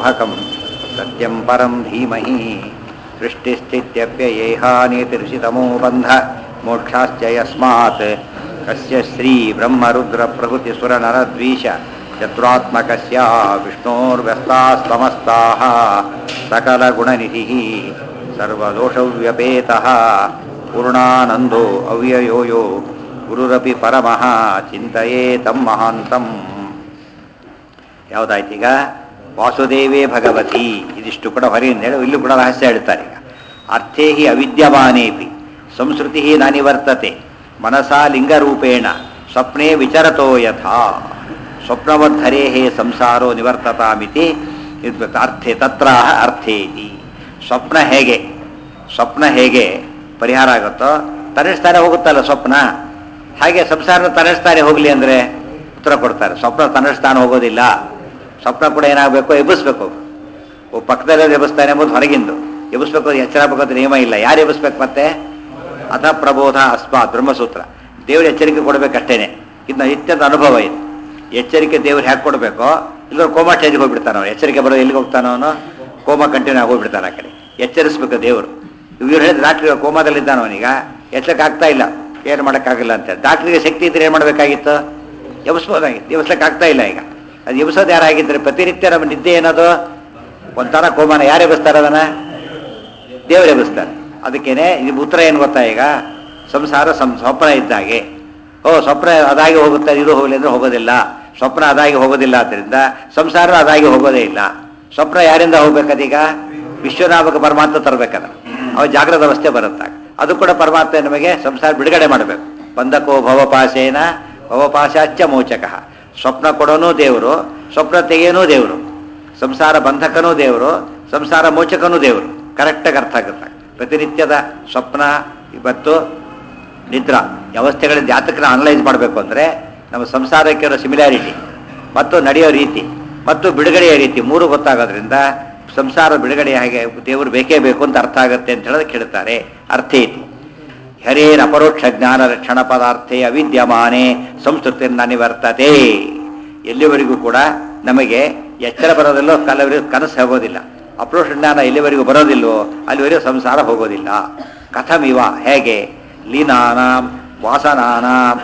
ಸೋಹಕಂ ಸತ್ಯಂ ಪರಂ ಧೀಮಹಿ ಸೃಷ್ಟಿಸ್ಥಿತ್ಯಪ್ಯಯೇಹಾನೇತಿರ್ಷಿತಮೋ ಬಂಧ ಮೋಕ್ಷಾಶ್ಚ ಯಸ್ಮಾತ್ ಕಸ್ಯ ಶ್ರೀ ಬ್ರಹ್ಮರುದ್ರ ಪ್ರಭೃತಿ ಸುರನರದ್ವೀಶ ಚತುರಾತ್ಮಕಸ್ಯ ವಿಷ್ಣೋರ್ವ್ಯಸ್ತಾಸ್ತಮಸ್ತಾಃ ಸಕಲಗುಣನಿಧಿಃ ಸರ್ವದೋಷವ್ಯಪೇತಃ ಪೂರ್ಣಾನಂದೋ ಅವ್ಯಯೋ ಯೋ ಗುರುರಪಿ ಪರಮಃ ಚಿಂತೆಯೇ ತಂ ಮಹಾಂತಂ ಯಾವುದಾಯ್ತೀಗ ವಾಸುದೇವೇ ಭಗವತಿ ಇದಿಷ್ಟು ಕೂಡ ಹೊರಗಿಂದ ಹೇಳಿ ಇಲ್ಲೂ ಕೂಡ ರಹಸ್ಯ ಹೇಳ್ತಾರೆ ಈಗ ಅರ್ಥೇ ಹಿ ಅವಿದ್ಯಮಾನೇಪಿ ಸಂಸ್ಕೃತಿ ನಾನಿವರ್ತತೆ ಮನಸಾ ಲಿಂಗರೂಪೇಣ ಸ್ವಪ್ನೇ ವಿಚರತೋ ಯಥಾ ಸ್ವಪ್ನವದ್ಧರೇ ಸಂಸಾರೋ ನಿವರ್ತತಾಮಿತಿ ಇದ್ಬೇಕು ಅರ್ಥೆ ತತ್ರ ಅರ್ಥೇತಿ ಸ್ವಪ್ನ ಹೇಗೆ ಸ್ವಪ್ನ ಹೇಗೆ ಪರಿಹಾರ ಆಗುತ್ತೋ ತರಿಸ್ತಾನೆ ಹೋಗುತ್ತಲ್ಲ ಸ್ವಪ್ನ ಹಾಗೆ ಸಂಸಾರ ತರಿಸ್ತಾನೆ ಹೋಗಲಿ ಅಂದರೆ ಉತ್ತರ ಕೊಡ್ತಾರೆ ಸ್ವಪ್ನ ತನ್ನಷ್ಟಾನ ಹೋಗೋದಿಲ್ಲ ಸ್ವಪ್ನ ಕೂಡ ಏನಾಗಬೇಕು ಎಬ್ಬಿಸ್ಬೇಕು ಒಬ್ಬ ಪಕ್ಕದಲ್ಲೇ ಎಬ್ಬಿಸ್ತಾನೆ ಎಂಬುದು ಹೊರಗಿಂದು ಎಬ್ಬಿಸ್ಬೇಕು ಅದು ಎಚ್ಚರ ಆಗಬೇಕಂತ ನಿಯಮ ಇಲ್ಲ ಯಾರು ಎಬ್ಬಿಸ್ಬೇಕು ಮತ್ತೆ ಅಥ ಪ್ರಬೋಧ ಅಸ್ಮಾತ್ ಬ್ರಹ್ಮಸೂತ್ರ ದೇವ್ರ ಎಚ್ಚರಿಕೆ ಕೊಡಬೇಕಷ್ಟೇನೆ ಇದು ನಿತ್ಯದ ಅನುಭವ ಇದು ಎಚ್ಚರಿಕೆ ದೇವ್ರು ಹ್ಯಾಕೆ ಕೊಡಬೇಕೋ ಇಲ್ಲ ಕೋಮಾ ಸ್ಟೇಜ್ಗೆ ಹೋಗ್ಬಿಡ್ತಾನೆ ಅವನು ಎಚ್ಚರಿಕೆ ಬರೋ ಎಲ್ಲಿಗೆ ಹೋಗ್ತಾನೋ ಅವನು ಕೋಮಾ ಕಂಟಿನ್ಯೂ ಆಗಿ ಹೋಗ್ಬಿಡ್ತಾನೆ ಆ ಕಡೆ ಎಚ್ಚರಿಸ್ಬೇಕು ದೇವರು ಇವ್ರು ಹೇಳಿದ್ರೆ ಡಾಕ್ಟ್ರ್ ಕೋಮಾದಲ್ಲಿದ್ದಾನ ಅವನೀಗ ಎಚ್ಚರಿಕೆ ಆಗ್ತಾ ಇಲ್ಲ ಏನು ಮಾಡೋಕ್ಕಾಗಿಲ್ಲ ಅಂತ ಡಾಕ್ಟ್ರಿಗೆ ಶಕ್ತಿ ಇದ್ರೆ ಏನು ಮಾಡಬೇಕಾಗಿತ್ತು ಎಬ್ಸ್ಬೋದಾಗಿತ್ತು ಎಬ್ಸ್ಲಿಕ್ಕೆ ಆಗ್ತಾ ಇಲ್ಲ ಈಗ ಅದು ಎಬ್ಸೋದು ಯಾರಾಗಿದ್ದರೆ ಪ್ರತಿನಿತ್ಯ ನಮ್ಮ ನಿದ್ದೆ ಏನದು ಒಂಥರ ಕೋಮಾನ ಯಾರು ಎಬ್ಬಿಸ್ತಾರೆ ಅದನ್ನ ದೇವರು ಎಬ್ಬಿಸ್ತಾರೆ ಅದಕ್ಕೇನೆ ಇದು ಉತ್ತರ ಏನು ಗೊತ್ತಾ ಈಗ ಸಂಸಾರ ಸಂ ಸ್ವಪ್ನ ಇದ್ದಾಗೆ ಓ ಸ್ವಪ್ನ ಅದಾಗಿ ಹೋಗುತ್ತೆ ಇದು ಹೋಗಲಿ ಅಂದ್ರೆ ಹೋಗೋದಿಲ್ಲ ಸ್ವಪ್ನ ಅದಾಗಿ ಹೋಗೋದಿಲ್ಲ ಆದ್ದರಿಂದ ಸಂಸಾರ ಅದಾಗಿ ಹೋಗೋದೇ ಇಲ್ಲ ಸ್ವಪ್ನ ಯಾರಿಂದ ಹೋಗ್ಬೇಕದೀಗ ವಿಶ್ವನಾಮಕ ಪರಮಾತ್ಮ ತರಬೇಕದ ಅವ ಜಾಗ್ರದ ಅವಸ್ಥೆ ಬರುತ್ತಾಗ ಅದು ಕೂಡ ಪರಮಾತ್ಮ ನಮಗೆ ಸಂಸಾರ ಬಿಡುಗಡೆ ಮಾಡಬೇಕು ಬಂದಕೋ ಭವಪಾಶೇನ ಭವಪಾಶಾಚ್ಚ ಮೋಚಕ ಸ್ವಪ್ನ ಕೊಡೋನೂ ದೇವರು ಸ್ವಪ್ನ ತೆಗೆಯೋನೂ ದೇವರು ಸಂಸಾರ ಬಂಧಕನೂ ದೇವರು ಸಂಸಾರ ಮೋಚಕನೂ ದೇವರು ಕರೆಕ್ಟಾಗಿ ಅರ್ಥ ಆಗುತ್ತೆ ಪ್ರತಿನಿತ್ಯದ ಸ್ವಪ್ನ ಇವತ್ತು ನಿದ್ರಾ ಈ ಅವಸ್ಥೆಗಳ ಜಾತಕನ ಅನಲೈಸ್ ಮಾಡಬೇಕು ಅಂದರೆ ನಮ್ಮ ಸಂಸಾರಕ್ಕೆ ಇರೋ ಸಿಮಿಲಾರಿಟಿ ಮತ್ತು ನಡೆಯೋ ರೀತಿ ಮತ್ತು ಬಿಡುಗಡೆಯ ರೀತಿ ಮೂರು ಗೊತ್ತಾಗೋದ್ರಿಂದ ಸಂಸಾರ ಬಿಡುಗಡೆ ಹಾಗೆ ದೇವರು ಬೇಕೇ ಬೇಕು ಅಂತ ಅರ್ಥ ಆಗುತ್ತೆ ಅಂತ ಹೇಳೋದು ಕೇಳ್ತಾರೆ ಅರ್ಥ ಐತಿ ಹರೇರ್ ಅಪರೋಕ್ಷ ಜ್ಞಾನ ರಕ್ಷಣ ಪದಾರ್ಥೇ ಅವಿದ್ಯಮಾನೆ ಸಂಸ್ಕೃತಿಯನ್ನ ನಿವರ್ತತೆ ಎಲ್ಲಿವರೆಗೂ ಕೂಡ ನಮಗೆ ಎಚ್ಚರ ಬರೋದಿಲ್ಲೋ ಕೆಲವರಿಗೂ ಕನಸು ಹೋಗೋದಿಲ್ಲ ಅಪರೋಕ್ಷ ಜ್ಞಾನ ಎಲ್ಲಿವರೆಗೂ ಬರೋದಿಲ್ವೋ ಅಲ್ಲಿವರೆಗೂ ಸಂಸಾರ ಹೋಗೋದಿಲ್ಲ ಕಥಮಿವ ಹೇಗೆ ಲೀನಾನಾಂ ವಾಸನಾನಾಂ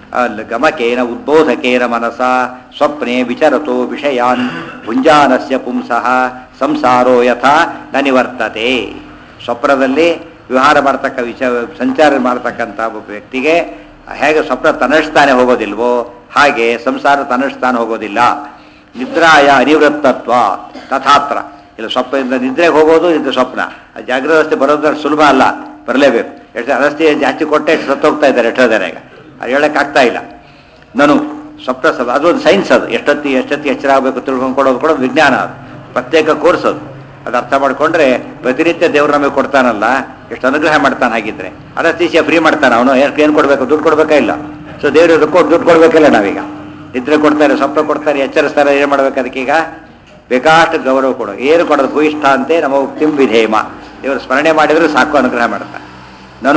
ಗಮಕೇನ ಉದ್ಬೋಧಕೇನ ಮನಸ ಸ್ವಪ್ನೆ ವಿಚರತೋ ವಿಷಯಾನ್ ಭುಂಜಾನಸ್ಯ ಪುಂಸಃ ಸಂಸಾರೋ ಯಥಾ ನ ನಿವರ್ತತೆ ಸ್ವಪ್ನದಲ್ಲಿ ವಿಹಾರ ಮಾಡ್ತಕ್ಕ ವಿಚ ಸಂಚಾರ ಮಾಡ್ತಕ್ಕಂಥ ಒಬ್ಬ ವ್ಯಕ್ತಿಗೆ ಹೇಗೆ ಸ್ವಪ್ನ ತನ್ನಷ್ಟಾನೆ ಹೋಗೋದಿಲ್ವೋ ಹಾಗೆ ಸಂಸಾರ ತನ್ನಷ್ಟಾನೆ ಹೋಗೋದಿಲ್ಲ ನಿದ್ರಾಯ ಅನಿವೃತ್ತತ್ವ ತಥಾತ್ರ ಇಲ್ಲ ಸ್ವಪ್ನದಿಂದ ನಿದ್ರೆಗೆ ಹೋಗೋದು ಇದು ಸ್ವಪ್ನ ಜಾಗೃತ ಅವಸ್ಥೆ ಬರೋದು ಸುಲಭ ಅಲ್ಲ ಬರಲೇಬೇಕು ಎಷ್ಟು ಅವಸ್ಥೆ ಜಾಸ್ತಿ ಕೊಟ್ಟೆ ಎಷ್ಟು ಸತ್ತೋಗ್ತಾ ಇದ್ದಾರೆ ಎಷ್ಟೋ ಜನ ಈಗ ಅದು ಹೇಳೋಕ್ಕಾಗ್ತಾ ಇಲ್ಲ ನಾನು ಸ್ವಪ್ನ ಸ ಅದೊಂದು ಸೈನ್ಸ್ ಅದು ಎಷ್ಟೊತ್ತಿ ಎಷ್ಟೊತ್ತಿ ಎಚ್ಚರ ಆಗಬೇಕು ತಿಳ್ಕೊಂಡು ಕೊಡೋದು ಕೂಡ ವಿಜ್ಞಾನ ಅದು ಪ್ರತ್ಯೇಕ ಕೋರ್ಸ್ ಅದು ಅದು ಅರ್ಥ ಮಾಡಿಕೊಂಡ್ರೆ ಪ್ರತಿನಿತ್ಯ ದೇವ್ರು ನಮಗೆ ಕೊಡ್ತಾನಲ್ಲ ಎಷ್ಟು ಅನುಗ್ರಹ ಮಾಡ್ತಾನೆ ಹಾಗಿದ್ರೆ ಅನಸ್ತೀಸಿಯ ಫ್ರೀ ಮಾಡ್ತಾನೆ ಅವನು ಎಷ್ಟು ಏನು ಕೊಡಬೇಕು ದುಡ್ಡು ಕೊಡ್ಬೇಕಾ ಇಲ್ಲ ಸೊ ದೇವ್ರಿಗೆ ಕೊಟ್ಟು ದುಡ್ಡು ಕೊಡ್ಬೇಕಿಲ್ಲ ನಾವೀಗ ನಿದ್ರೆ ಕೊಡ್ತಾರೆ ಸ್ವಪ್ನ ಕೊಡ್ತಾರೆ ಎಚ್ಚರಿಸ್ತಾರೆ ಏನು ಮಾಡ್ಬೇಕು ಅದಕ್ಕೀಗ ಬೇಕಾಷ್ಟು ಗೌರವ ಕೊಡು ಏನು ಕೊಡೋದು ಭೂಯಿಷ್ಠ ಅಂತೆ ನಮ್ಮ ಉಕ್ತಿಂ ವಿಧೇಮ ದೇವರು ಸ್ಮರಣೆ ಮಾಡಿದರೂ ಸಾಕು ಅನುಗ್ರಹ ಮಾಡ್ತಾನೆ ನಾನು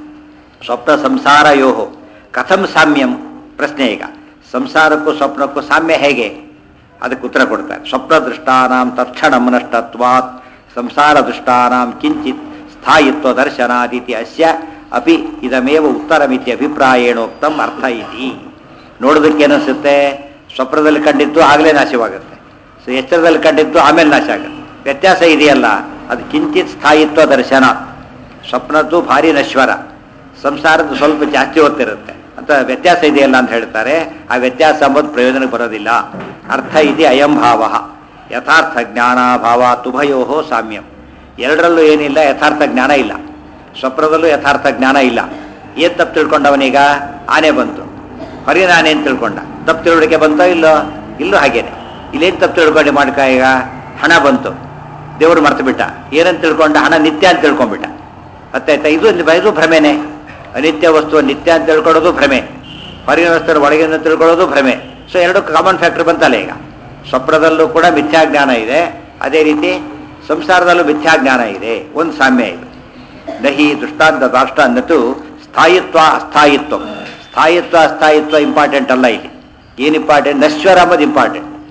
ಸ್ವಪ್ನ ಸಂಸಾರ ಯೋಹೋ ಕಥಂ ಸಾಮ್ಯಂ ಪ್ರಶ್ನೆ ಈಗ ಸಂಸಾರಕ್ಕೂ ಸ್ವಪ್ನಕ್ಕೂ ಸಾಮ್ಯ ಹೇಗೆ ಅದಕ್ಕೆ ಉತ್ತರ ಕೊಡ್ತಾರೆ ಸ್ವಪ್ನ ದೃಷ್ಟಾನಾಂ ತಕ್ಷಣಂ ನಷ್ಟತ್ವಾತ್ ಸಂಸಾರ ದೃಷ್ಟಾನಾಂ ಕಿಂಚಿತ್ ಸ್ಥಾಯಿತ್ವ ದರ್ಶನಾದಿತಿ ಅಸ್ಯ ಅಪಿ ಇದಮೇವ ಉತ್ತರಮಿತಿ ಅಭಿಪ್ರಾಯೇಣೋಕ್ತಂ ಅರ್ಥ ಇತಿ ನೋಡೋದಕ್ಕೆ ಏನಿಸುತ್ತೆ ಸ್ವಪ್ನದಲ್ಲಿ ಕಂಡಿದ್ದು ಆಗಲೇ ನಾಶವಾಗುತ್ತೆ ಸೊ ಎಚ್ಚರದಲ್ಲಿ ಕಂಡಿದ್ದು ಆಮೇಲೆ ನಾಶ ಆಗುತ್ತೆ ವ್ಯತ್ಯಾಸ ಇದೆಯಲ್ಲ ಅದು ಕಿಂಚಿತ್ ಸ್ಥಾಯಿತ್ವ ದರ್ಶನ ಸ್ವಪ್ನದ್ದು ಭಾರಿ ನಶ್ವರ ಸಂಸಾರದ್ದು ಸ್ವಲ್ಪ ಜಾಸ್ತಿ ಹೊತ್ತಿರುತ್ತೆ ಅಂತ ವ್ಯತ್ಯಾಸ ಇದೆಯಲ್ಲ ಅಂತ ಹೇಳ್ತಾರೆ ಆ ವ್ಯತ್ಯಾಸ ಅಂಬುದು ಪ್ರಯೋಜನಕ್ಕೆ ಬರೋದಿಲ್ಲ ಅರ್ಥ ಇದೆ ಅಯಂ ಭಾವ ಯಥಾರ್ಥ ಜ್ಞಾನಾಭಾವ ತುಭಯೋ ಸಾಮ್ಯಂ ಎರಡರಲ್ಲೂ ಏನಿಲ್ಲ ಯಥಾರ್ಥ ಜ್ಞಾನ ಇಲ್ಲ ಸ್ವಪ್ನದಲ್ಲೂ ಯಥಾರ್ಥ ಜ್ಞಾನ ಇಲ್ಲ ಏನು ತಪ್ಪು ತಿಳ್ಕೊಂಡವನೀಗ ಆನೆ ಬಂತು ಹೊರಗಿನ ಆನೆ ಅಂತ ತಿಳ್ಕೊಂಡ ತಪ್ಪು ತಿಳುವಳಿಕೆ ಬಂತೋ ಇಲ್ಲೋ ಇಲ್ಲೂ ಹಾಗೇನೆ ಇಲ್ಲೇನು ತಪ್ಪು ತಿಳ್ಕೊಂಡು ಮಾಡ್ಕ ಈಗ ಹಣ ಬಂತು ದೇವರು ಮರ್ತು ಬಿಟ್ಟ ಏನಂತ ತಿಳ್ಕೊಂಡ ಹಣ ನಿತ್ಯ ಅಂತ ತಿಳ್ಕೊಂಡ್ಬಿಟ್ಟ ಗೊತ್ತಾಯ್ತಾ ಇದು ಇದು ಭ್ರಮೆನೆ ಅನಿತ್ಯ ವಸ್ತು ನಿತ್ಯ ಅಂತ ತಿಳ್ಕೊಳ್ಳೋದು ಭ್ರಮೆ ಹೊರಗಿನ ವಸ್ತು ಒಳಗಿನ ತಿಳ್ಕೊಳ್ಳೋದು ಭ್ರಮೆ ಸೊ ಎರಡು ಕಾಮನ್ ಫ್ಯಾಕ್ಟರ್ ಬಂತಲ್ಲ ಈಗ ಸ್ವಪ್ನದಲ್ಲೂ ಕೂಡ ಮಿಥ್ಯಾಜ್ಞಾನ ಇದೆ ಅದೇ ರೀತಿ ಸಂಸಾರದಲ್ಲೂ ಮಿಥ್ಯಾಜ್ಞಾನ ಇದೆ ಒಂದು ಸಾಮ್ಯ ಇದೆ ನಹಿ ದೃಷ್ಟಾಂತ ರಾಷ್ಟ್ರ ಅನ್ನತು ಸ್ಥಾಯಿತ್ವ ಅಸ್ಥಾಯಿತ್ವ ಸ್ಥಾಯಿತ್ವ ಅಸ್ಥಾಯಿತ್ವ ಇಂಪಾರ್ಟೆಂಟ್ ಅಲ್ಲ ಇಲ್ಲಿ ಏನು ಇಂಪಾರ್ಟೆಂಟ್ ನಶ್ವರ ಅಂಬುದು ಇಂಪಾರ್ಟೆಂಟ್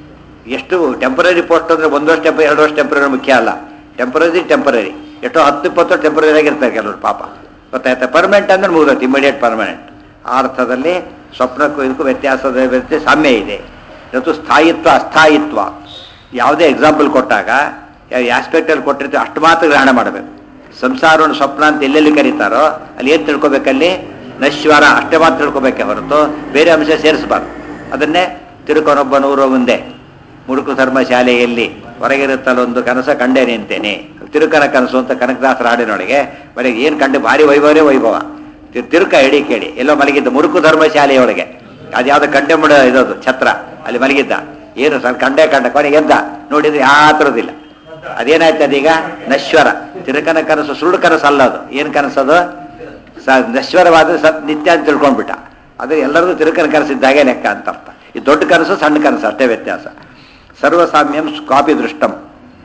ಎಷ್ಟು ಟೆಂಪರರಿ ಪೋಸ್ಟ್ ಅಂದರೆ ಒಂದು ವರ್ಷ ಟೆಂಪರ್ ಎರಡು ವರ್ಷ ಟೆಂಪರರಿ ಮುಖ್ಯ ಅಲ್ಲ ಟೆಂಪರರಿ ಟೆಂಪರರಿ ಎಷ್ಟೋ ಹತ್ತು ಇಪ್ಪತ್ತು ಟೆಂಪರರಿ ಆಗಿರ್ತಾರೆ ಕೆಲವರು ಪಾಪ ಗೊತ್ತಾಯ್ತಾ ಪರ್ಮನೆಂಟ್ ಅಂದ್ರೆ ಮುಗಿದೋಯ್ತು ಇಮಿಡಿಯೇಟ್ ಪರ್ಮನೆಂಟ್ ಆ ಅರ್ಥದಲ್ಲಿ ಸ್ವಪ್ನಕ್ಕೂ ಇದಕ್ಕೂ ವ್ಯತ್ಯಾಸದ ವ್ಯತ್ಯಾಸ ಸಾಮ್ಯ ಇದೆ ಇವತ್ತು ಸ್ಥಾಯಿತ್ವ ಅಸ್ಥಾಯಿತ್ವ ಯಾವುದೇ ಎಕ್ಸಾಂಪಲ್ ಕೊಟ್ಟಾಗ ಯಾವ ಆಸ್ಪೆಕ್ಟಲ್ಲಿ ಕೊಟ್ಟಿರ್ತೀವಿ ಅಷ್ಟು ಮಾತ್ರ ಗ್ರಹಣ ಮಾಡಬೇಕು ಸಂಸಾರವನ್ನು ಸ್ವಪ್ನ ಅಂತ ಎಲ್ಲೆಲ್ಲಿ ಕರೀತಾರೋ ಅಲ್ಲಿ ಏನು ತಿಳ್ಕೊಬೇಕಲ್ಲಿ ನಶ್ವರ ಅಷ್ಟೇ ಮಾತ್ರ ತಿಳ್ಕೊಬೇಕೆ ಹೊರತು ಬೇರೆ ಅಂಶ ಸೇರಿಸಬಾರ್ದು ಅದನ್ನೇ ತಿರುಕೊನೊಬ್ಬ ನೂರು ಮುಂದೆ ಮುಡುಕು ಧರ್ಮ ಶಾಲೆಯಲ್ಲಿ ಹೊರಗಿರುತ್ತಲ್ಲೊಂದು ಕನಸ ಕಂಡೇ ನಿಂತೇನೆ ತಿರುಕನ ಕನಸು ಅಂತ ಕನಕದಾಸರ ಹಾಡಿನೊಳಗೆ ಬರೀ ಏನು ಕಂಡು ಭಾರಿ ವೈಭವರೇ ವೈಭವ ತಿ- ತಿರುಕ ಹಿಡಿ ಕೇಳಿ ಎಲ್ಲೋ ಮಲಗಿದ್ದ ಮುರುಕು ಧರ್ಮ ಶಾಲೆಯೊಳಗೆ ಅದ್ಯಾವುದೋ ಕಂಡೆ ಮುಡ ಇರೋದು ಛತ್ರ ಅಲ್ಲಿ ಮಲಗಿದ್ದ ಏನು ಸರ್ ಕಂಡೆ ಕಂಡ ಕೊನೆಗೆ ಎದ್ದ ನೋಡಿದ್ರೆ ಯಾವ ಥರದಿಲ್ಲ ಅದೇನಾಯ್ತು ಅದೀಗ ನಶ್ವರ ತಿರುಕನ ಕನಸು ಸುಳ್ಳು ಕನಸು ಅಲ್ಲ ಅದು ಏನು ಕನಸದು ಸ ನಶ್ವರವಾದ ಸತ್ ನಿತ್ಯ ಅಂತ ತಿಳ್ಕೊಂಡ್ಬಿಟ್ಟ ಅದು ಎಲ್ಲರಿಗೂ ತಿರುಕನ ಕನಸಿದ್ದಾಗೆ ಲೆಕ್ಕ ಅಂತ ಅರ್ಥ ಈ ದೊಡ್ಡ ಕನಸು ಸಣ್ಣ ಕನಸು ಅಷ್ಟೇ ವ್ಯತ್ಯಾಸ ಸರ್ವಸಾಮ್ಯಂ ಕಾಪಿ ದೃಷ್ಟಂ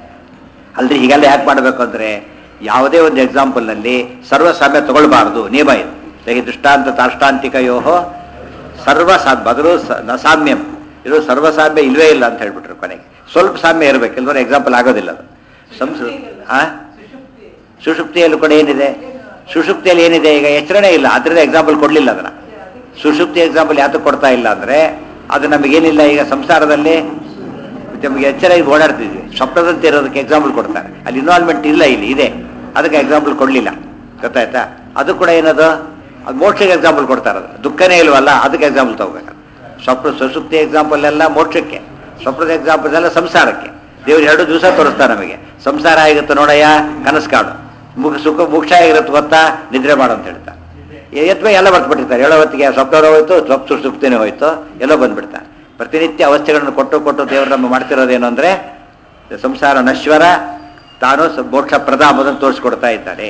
ಅಲ್ರಿ ಹೀಗೆಲ್ಲ ಯಾಕೆ ಮಾಡಬೇಕು ಅಂದರೆ ಯಾವುದೇ ಒಂದು ಎಕ್ಸಾಂಪಲ್ನಲ್ಲಿ ಸರ್ವಸಾಮ್ಯ ತಗೊಳ್ಬಾರ್ದು ನಿಯಮ ಇದು ಈ ದೃಷ್ಟಾಂತ ತಾಷ್ಟಾಂತಿಕಯೋಹೋ ಸರ್ವ ಸಾ ಬದಲು ಸ- ನ ಸಾಮ್ಯಂ ಇದು ಸರ್ವಸಾಮ್ಯ ಇಲ್ವೇ ಇಲ್ಲ ಅಂತ ಹೇಳ್ಬಿಟ್ರು ಕೊನೆಗೆ ಸ್ವಲ್ಪ ಸಾಮ್ಯ ಇರಬೇಕು ಇಲ್ವರೆ ಎಕ್ಸಾಂಪಲ್ ಆಗೋದಿಲ್ಲ ಅದು ಸಂಸ್ಕೃತ ಆ ಸುಷುಪ್ತಿಯಲ್ಲಿ ಕೂಡ ಏನಿದೆ ಸುಷುಪ್ತಿಯಲ್ಲಿ ಏನಿದೆ ಈಗ ಎಚ್ಚರಣೆ ಇಲ್ಲ ಅದರಿಂದ ಎಕ್ಸಾಂಪಲ್ ಕೊಡಲಿಲ್ಲ ಅದನ್ನ ಸುಷುಪ್ತಿ ಎಕ್ಸಾಂಪಲ್ ಯಾತಕ್ಕೆ ಕೊಡ್ತಾ ಇಲ್ಲ ಅಂದರೆ ಅದು ನಮಗೇನಿಲ್ಲ ಈಗ ಸಂಸಾರದಲ್ಲಿ ನಮಗೆ ಎಚ್ಚರ ಈಗ ಓಡಾಡ್ತಿದ್ವಿ ಸ್ವಪ್ನದಂತೆ ಇರೋದಕ್ಕೆ ಎಕ್ಸಾಂಪಲ್ ಕೊಡ್ತಾರೆ ಅಲ್ಲಿ ಇನ್ವಾಲ್ವ್ಮೆಂಟ್ ಇಲ್ಲ ಇಲ್ಲಿ ಇದೆ ಅದಕ್ಕೆ ಎಕ್ಸಾಂಪಲ್ ಕೊಡಲಿಲ್ಲ ಗೊತ್ತಾಯ್ತಾ ಅದು ಕೂಡ ಏನದು ಅದು ಮೋಕ್ಷಕ್ಕೆ ಎಕ್ಸಾಂಪಲ್ ಕೊಡ್ತಾರೆ ಅದು ದುಃಖನೇ ಇಲ್ವಲ್ಲ ಅದಕ್ಕೆ ಎಕ್ಸಾಂಪಲ್ ತಗೋಬೇಕು ಸ್ವಪ್ನ ಸುಸುಪ್ತಿ ಎಕ್ಸಾಂಪಲ್ ಎಲ್ಲ ಮೋಕ್ಷಕ್ಕೆ ಸ್ವಪ್ನದ ಎಕ್ಸಾಂಪಲ್ ಎಲ್ಲ ಸಂಸಾರಕ್ಕೆ ದೇವ್ರು ಎರಡು ದಿವಸ ತೋರಿಸ್ತಾರೆ ನಮಗೆ ಸಂಸಾರ ಆಗಿರುತ್ತೆ ನೋಡಯ್ಯ ಕನಸು ಕಾಡು ಮುಖ ಸುಖ ಮೋಕ್ಷ ಆಗಿರುತ್ತೆ ಗೊತ್ತಾ ನಿದ್ರೆ ಮಾಡು ಅಂತ ಹೇಳ್ತಾರೆ ಎತ್ವ ಎಲ್ಲ ಬರ್ತ್ಬಿಟ್ಟಿರ್ತಾರೆ ಹೇಳೋ ಹೊತ್ತಿಗೆ ಸ್ವಪ್ನ ಹೋಯ್ತು ಸ್ವಪ್ನ ಸುಪ್ತಿನೇ ಹೋಯ್ತು ಎಲ್ಲೋ ಬಂದ್ಬಿಡ್ತಾರೆ ಪ್ರತಿನಿತ್ಯ ಅವಸ್ಥೆಗಳನ್ನು ಕೊಟ್ಟು ಕೊಟ್ಟು ದೇವರು ನಮ್ಮ ಮಾಡ್ತಿರೋದೇನು ಅಂದರೆ ಸಂಸಾರ ನಶ್ವರ ತಾನು ಸ- ಮೋಕ್ಷ ಪ್ರದ ಎಂಬುದನ್ನು ತೋರಿಸ್ಕೊಡ್ತಾ ಇದ್ದಾನೆ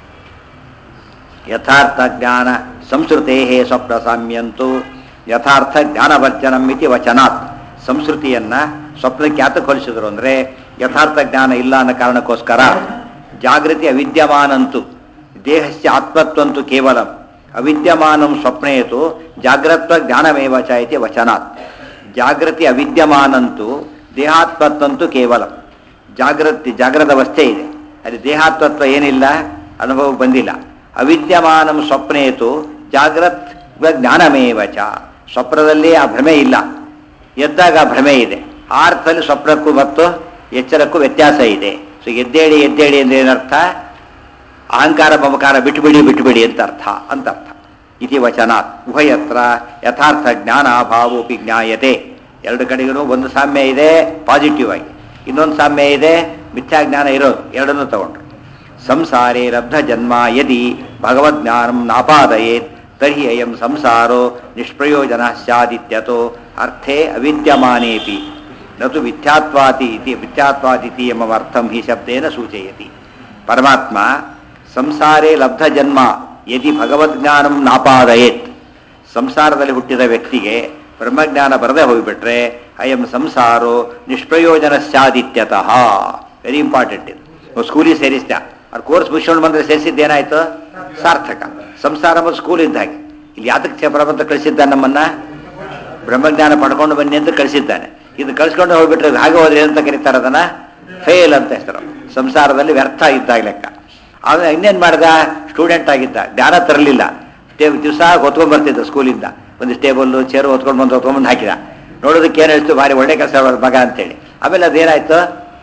ಯಥಾರ್ಥ ಜ್ಞಾನ ಸಂಸ್ಕೃತೇ ಸ್ವಪ್ನ ಸಾಮ್ಯಂತು ಯಥಾರ್ಥ ಜ್ಞಾನವರ್ಜನಂ ಇತಿ ವಚನಾತ್ ಸಂಸ್ಕೃತಿಯನ್ನ ಸ್ವಪ್ನಕ್ಕೆ ಯಾತಕ್ಕೆ ಹೋಲಿಸಿದ್ರು ಅಂದರೆ ಯಥಾರ್ಥ ಜ್ಞಾನ ಇಲ್ಲ ಅನ್ನೋ ಕಾರಣಕ್ಕೋಸ್ಕರ ಜಾಗೃತಿ ಅವಿದ್ಯಮಾನಂತು ದೇಹಸ್ಯ ಆತ್ಮತ್ವಂತು ಕೇವಲ ಅವಿದ್ಯಮಾನಂ ಸ್ವಪ್ನೇತು ಜಾಗ್ರತ್ವ ಜ್ಞಾನಮೇವ ಚ ಇತಿ ವಚನಾತ್ ಜಾಗೃತಿ ಅವಿದ್ಯಮಾನಂತು ದೇಹಾತ್ಮತ್ವಂತು ಕೇವಲ ಜಾಗೃತಿ ಜಾಗ್ರದ ಅವಸ್ಥೆ ಇದೆ ಅಲ್ಲಿ ದೇಹಾತ್ಮತ್ವ ಏನಿಲ್ಲ ಅನುಭವ ಬಂದಿಲ್ಲ ಅವಿದ್ಯಮಾನಂ ಸ್ವಪ್ನೇತು ಜಾಗ್ರತ್ ಜ್ಞಾನಮೇವ ಚ ಸ್ವಪ್ನದಲ್ಲಿ ಆ ಭ್ರಮೆ ಇಲ್ಲ ಎದ್ದಾಗ ಆ ಭ್ರಮೆ ಇದೆ ಆ ಅರ್ಥದಲ್ಲಿ ಸ್ವಪ್ನಕ್ಕೂ ಮತ್ತು ಎಚ್ಚರಕ್ಕೂ ವ್ಯತ್ಯಾಸ ಇದೆ ಸೊ ಎದ್ದೇಳಿ ಎದ್ದೇಳಿ ಅಂದ್ರೆ ಏನರ್ಥ ಅಹಂಕಾರ ಮಮಕಾರ ಬಿಟ್ಟುಬಿಡಿ ಬಿಟ್ಟುಬಿಡಿ ಅಂತ ಅರ್ಥ ಅಂತ ಅರ್ಥ ಇತಿ ವಚನಾತ್ ಉಭಯತ್ರ ಯಥಾರ್ಥ ಜ್ಞಾನ ಅಭಾವೋಪಿ ಜ್ಞಾಯತೆ ಎರಡು ಕಡೆಗೂ ಒಂದು ಸಾಮ್ಯ ಇದೆ ಪಾಸಿಟಿವ್ ಆಗಿ ಇನ್ನೊಂದು ಸಾಮ್ಯ ಇದೆ ಮಿಥ್ಯಾ ಜ್ಞಾನ ಇರೋದು ಎರಡನ್ನೂ ತಗೊಂಡ್ರು ಸಂಸಾರೇ ರಬ್ಧ ಜನ್ಮ ಯದಿ ಭಗವದ್ಜ್ಞಾನಂ ನಾಪಾದಯೇತ್ ತರ್ಹಿ ಅಯಂ ಸಂಸಾರೋ ನಿಷ್ಪ್ರಯೋಜನ ಸ್ಯಾದಿತ್ಯತೋ ಅರ್ಥೇ ಅವಿದ್ಯಮಾನೇಪಿ ನತು ಮಿಥ್ಯಾತ್ವಾತಿ ಇತಿ ಮಿಥ್ಯಾತ್ವಾದಿತಿ ಎಂಬ ಅರ್ಥಂ ಹಿ ಶಬ್ದೇನ ಸೂಚಯತಿ ಪರಮಾತ್ಮ ಸಂಸಾರೇ ಲಬ್ಧ ಜನ್ಮ ಯದಿ ಭಗವದ್ಜ್ಞಾನಂ ನಾಪಾದಯೇತ್ ಸಂಸಾರದಲ್ಲಿ ಹುಟ್ಟಿದ ವ್ಯಕ್ತಿಗೆ ಬ್ರಹ್ಮಜ್ಞಾನ ಬರದೇ ಹೋಗಿಬಿಟ್ರೆ ಅಯಂ ಸಂಸಾರೋ ನಿಷ್ಪ್ರಯೋಜನ ಸ್ಯಾದಿತ್ಯತಃ ವೆರಿ ಇಂಪಾರ್ಟೆಂಟ್ ಇದು ಸ್ಕೂಲಿಗೆ ಸೇರಿಸ್ದ ಅವ್ರು ಕೋರ್ಸ್ ಮುಗಿಸ್ಕೊಂಡು ಬಂದರೆ ಸೇರಿಸಿದ್ದೇನಾಯ್ತು ಸಾರ್ಥಕ ಸಂಸಾರ ಮತ್ತು ಸ್ಕೂಲ್ ಇದ್ದಾಗೆ ಇಲ್ಲಿ ಯಾತಕ್ಕೆ ಪರಮಂತ ಕಳಿಸಿದ್ದಾನೆ ನಮ್ಮನ್ನ ಬ್ರಹ್ಮಜ್ಞಾನ ಪಡ್ಕೊಂಡು ಬನ್ನಿ ಅಂತ ಕಳಿಸಿದ್ದಾನೆ ಇದು ಕಳಿಸ್ಕೊಂಡು ಹೋಗ್ಬಿಟ್ರೆ ಹಾಗೆ ಹೋದ್ರೆ ಏನಂತ ಕರೀತಾರೆ ಅದನ್ನ ಫೇಲ್ ಅಂತ ಹೆಸರು ಸಂಸಾರದಲ್ಲಿ ವ್ಯರ್ಥ ಇದ್ದಾಗ ಲೆಕ್ಕ ಆಗ ಇನ್ನೇನು ಮಾಡ್ದ ಸ್ಟೂಡೆಂಟ್ ಆಗಿದ್ದ ಜ್ಞಾನ ತರಲಿಲ್ಲ ದಿವಸ ಹೊತ್ಕೊಂಡ್ ಬರ್ತಿದ್ದ ಸ್ಕೂಲಿಂದ ಒಂದು ಟೇಬಲ್ಲು ಚೇರು ಹೊತ್ಕೊಂಡು ಬಂದು ಹೊತ್ಕೊಂಡ್ಬಂದು ಹಾಕಿದ ನೋಡೋದಕ್ಕೆ ಏನು ಹೇಳ್ತು ಭಾರಿ ಒಳ್ಳೆ ಕೆಲಸ ಮಗ ಅಂತೇಳಿ ಆಮೇಲೆ ಅದೇನಾಯ್ತು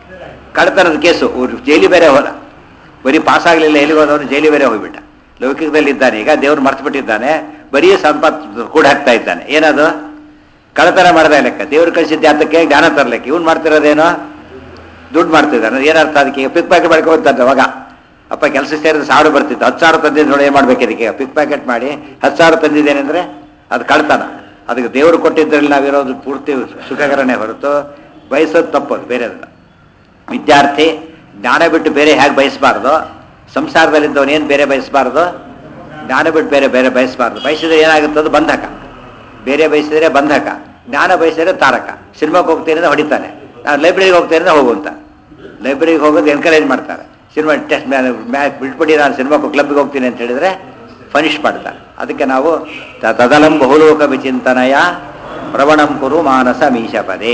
ಕಳ್ತನದ ಕೇಸು ಅವ್ರು ಜೈಲಿ ಬೇರೆ ಹೋದ ಬರೀ ಪಾಸ್ ಆಗಲಿಲ್ಲ ಎಲ್ಲಿಗೆ ಹೋದವನು ಜೈಲಿ ಬೇರೆ ಹೋಗ್ಬಿಟ್ಟ ಲೌಕಿಕದಲ್ಲಿ ಇದ್ದಾನೆ ಈಗ ದೇವ್ರು ಮರ್ತು ಬಿಟ್ಟಿದ್ದಾನೆ ಬರೀ ಸಂಪತ್ತು ಕೂಡ ಹಾಕ್ತಾ ಇದ್ದಾನೆ ಏನದು ಕಳತನ ಮಾಡದ ಲೆಕ್ಕ ದೇವ್ರು ಕಳಿಸಿದ್ದ ಯಾತಕ್ಕೆ ಜ್ಞಾನ ತರಲಿಕ್ಕೆ ಇವ್ನು ಮಾಡ್ತಿರೋದೇನು ದುಡ್ಡು ಮಾಡ್ತಿದ್ದಾನೆ ಏನರ್ಥ ಅದಕ್ಕೆ ಪಿಕ್ ಪ್ಯಾಕೆಟ್ ಮಾಡ್ಕೊಂತಾರೆ ಅವಾಗ ಅಪ್ಪ ಕೆಲಸ ಸೇರಿದ ಸಾವಿರ ಬರ್ತಿತ್ತು ಹತ್ತು ಸಾವಿರ ತಂದಿದ್ದು ನೋಡಿ ಏನು ಮಾಡ್ಬೇಕು ಇದಕ್ಕೆ ಪಿಕ್ ಪ್ಯಾಕೆಟ್ ಮಾಡಿ ಹತ್ತು ಸಾವಿರ ತಂದಿದ್ದೇನೆಂದ್ರೆ ಅದು ಕಳ್ತನ ಅದಕ್ಕೆ ದೇವರು ಕೊಟ್ಟಿದ್ರಲ್ಲಿ ನಾವಿರೋದು ಪೂರ್ತಿ ಸುಖಕರನೇ ಹೊರತು ಬಯಸೋದು ತಪ್ಪದು ಬೇರೆದನ್ನ ವಿದ್ಯಾರ್ಥಿ ಜ್ಞಾನ ಬಿಟ್ಟು ಬೇರೆ ಹೇಗೆ ಬಯಸಬಾರ್ದು ಸಂಸಾರದಲ್ಲಿದ್ದವನು ಏನು ಬೇರೆ ಬಯಸಬಾರ್ದು ಜ್ಞಾನ ಬಿಟ್ಟು ಬೇರೆ ಬೇರೆ ಬಯಸಬಾರ್ದು ಬಯಸಿದ್ರೆ ಏನಾಗುತ್ತದು ಬಂಧಕ ಬೇರೆ ಬಯಸಿದ್ರೆ ಬಂಧಕ ಜ್ಞಾನ ಬಯಸಿದ್ರೆ ತಾರಕ ಸಿನಿಮಾಗೆ ಹೋಗ್ತೇನೆ ಅಂದ್ರೆ ಹೊಡಿತಾನೆ ನಾನು ಲೈಬ್ರರಿಗೆ ಹೋಗ್ತೇನೆ ಅಂದ್ರೆ ಹೋಗುವಂತ ಲೈಬ್ರರಿಗೆ ಹೋಗೋದು ಎನ್ಕರೇಜ್ ಮಾಡ್ತಾರೆ ಸಿನಿಮಾ ಟೆಸ್ಟ್ ಮ್ಯಾಚ್ ಬಿಟ್ಬಿಡಿ ನಾನು ಸಿನಿಮಾಕ್ಕೆ ಕ್ಲಬ್ಗೆ ಹೋಗ್ತೀನಿ ಅಂತ ಹೇಳಿದ್ರೆ ಫನಿಷ್ ಮಾಡ್ತಾರೆ ಅದಕ್ಕೆ ನಾವು ತ- ತದಲಂ ಬಹುಲೋಕ ವಿಚಿಂತನಯ ಪ್ರವಣಂ ಕುರು ಮಾನಸ ಮೀಶಪದೇ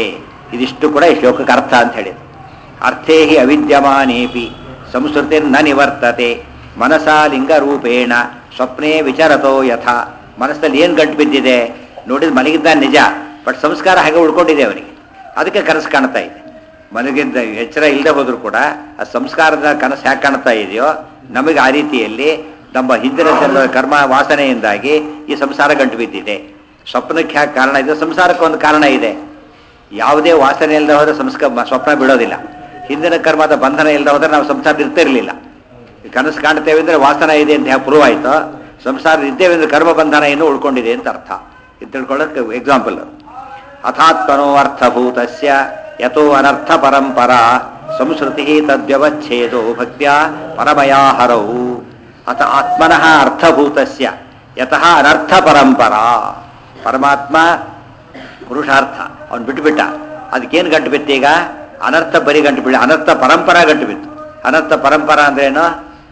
ಇದಿಷ್ಟು ಕೂಡ ಈ ಶ್ಲೋಕಕ್ಕೆ ಅರ್ಥ ಅಂತ ಹೇಳಿದ್ರು ಅರ್ಥೇ ಹಿ ಅವಿದ್ಯಮಾನೇಪಿ ಸಂಸ್ಕೃತಿರ್ನ ನಿವರ್ತತೆ ಮನಸಾ ಲಿಂಗರೂಪೇಣ ಸ್ವಪ್ನೇ ವಿಚರತೋ ಯಥ ಮನಸ್ಸಲ್ಲಿ ಏನು ಗಂಟು ಬಿದ್ದಿದೆ ನೋಡಿದ ಮಲಗಿದ್ದ ನಿಜ ಬಟ್ ಸಂಸ್ಕಾರ ಹಾಗೆ ಉಳ್ಕೊಂಡಿದೆ ಅವನಿಗೆ ಅದಕ್ಕೆ ಕನಸು ಕಾಣ್ತಾ ಇದೆ ಮಲಗಿದ್ದ ಎಚ್ಚರ ಇಲ್ಲದೆ ಹೋದ್ರು ಕೂಡ ಆ ಸಂಸ್ಕಾರದ ಕನಸು ಹ್ಯಾಕೆ ಕಾಣ್ತಾ ಇದೆಯೋ ನಮಗೆ ಆ ರೀತಿಯಲ್ಲಿ ನಮ್ಮ ಹಿಂದಿನ ಜನ್ಮದ ಕರ್ಮ ವಾಸನೆಯಿಂದಾಗಿ ಈ ಸಂಸಾರ ಗಂಟು ಬಿದ್ದಿದೆ ಸ್ವಪ್ನಕ್ಕೆ ಹ್ಯಾಕೆ ಕಾರಣ ಇದೆ ಸಂಸಾರಕ್ಕೆ ಒಂದು ಕಾರಣ ಇದೆ ಯಾವುದೇ ವಾಸನೆ ಇಲ್ಲದೆ ಹೋದರೆ ಸಂಸ್ಕಾರ ಸ್ವಪ್ನ ಬಿಡೋದಿಲ್ಲ ಹಿಂದಿನ ಕರ್ಮದ ಬಂಧನ ಇಲ್ಲದೆ ಹೋದರೆ ನಾವು ಸಂಸಾರ ಇರ್ತಿರ್ಲಿಲ್ಲ ಈ ಕನಸು ಕಾಣ್ತೇವೆ ಅಂದರೆ ವಾಸನ ಇದೆ ಅಂತ ಹೇಗೆ ಪ್ರೂವ್ ಆಯಿತು ಸಂಸಾರ ಇದ್ದೇವೆ ಅಂದರೆ ಕರ್ಮ ಬಂಧನ ಏನು ಉಳ್ಕೊಂಡಿದೆ ಅಂತ ಅರ್ಥ ಇದು ತಿಳ್ಕೊಳ್ಳೋಕೆ ಎಕ್ಸಾಂಪಲ್ ಅಥಾತ್ಮನೋ ಅರ್ಥಭೂತಸ್ಯ ಯಥೋ ಅನರ್ಥ ಪರಂಪರಾ ಸಂಸ್ಕೃತಿ ತದ್ವ್ಯವಚ್ಛೇದೋ ಭಕ್ತ್ಯ ಪರಮಯಾ ಹರೌ ಅಥ ಆತ್ಮನಃ ಅರ್ಥಭೂತಸ್ಯ ಯತಃ ಅನರ್ಥ ಪರಂಪರಾ ಪರಮಾತ್ಮ ಪುರುಷಾರ್ಥ ಅವ್ನು ಬಿಟ್ಟುಬಿಟ್ಟ ಅದಕ್ಕೇನು ಗಂಟು ಬಿತ್ತು ಈಗ ಅನರ್ಥ ಬರಿ ಗಂಟು ಬಿಡ ಅನರ್ಥ ಪರಂಪರಾ ಗಂಟು ಬಿತ್ತು ಅನರ್ಥ ಪರಂಪರಾ ಅಂದ್ರೇನು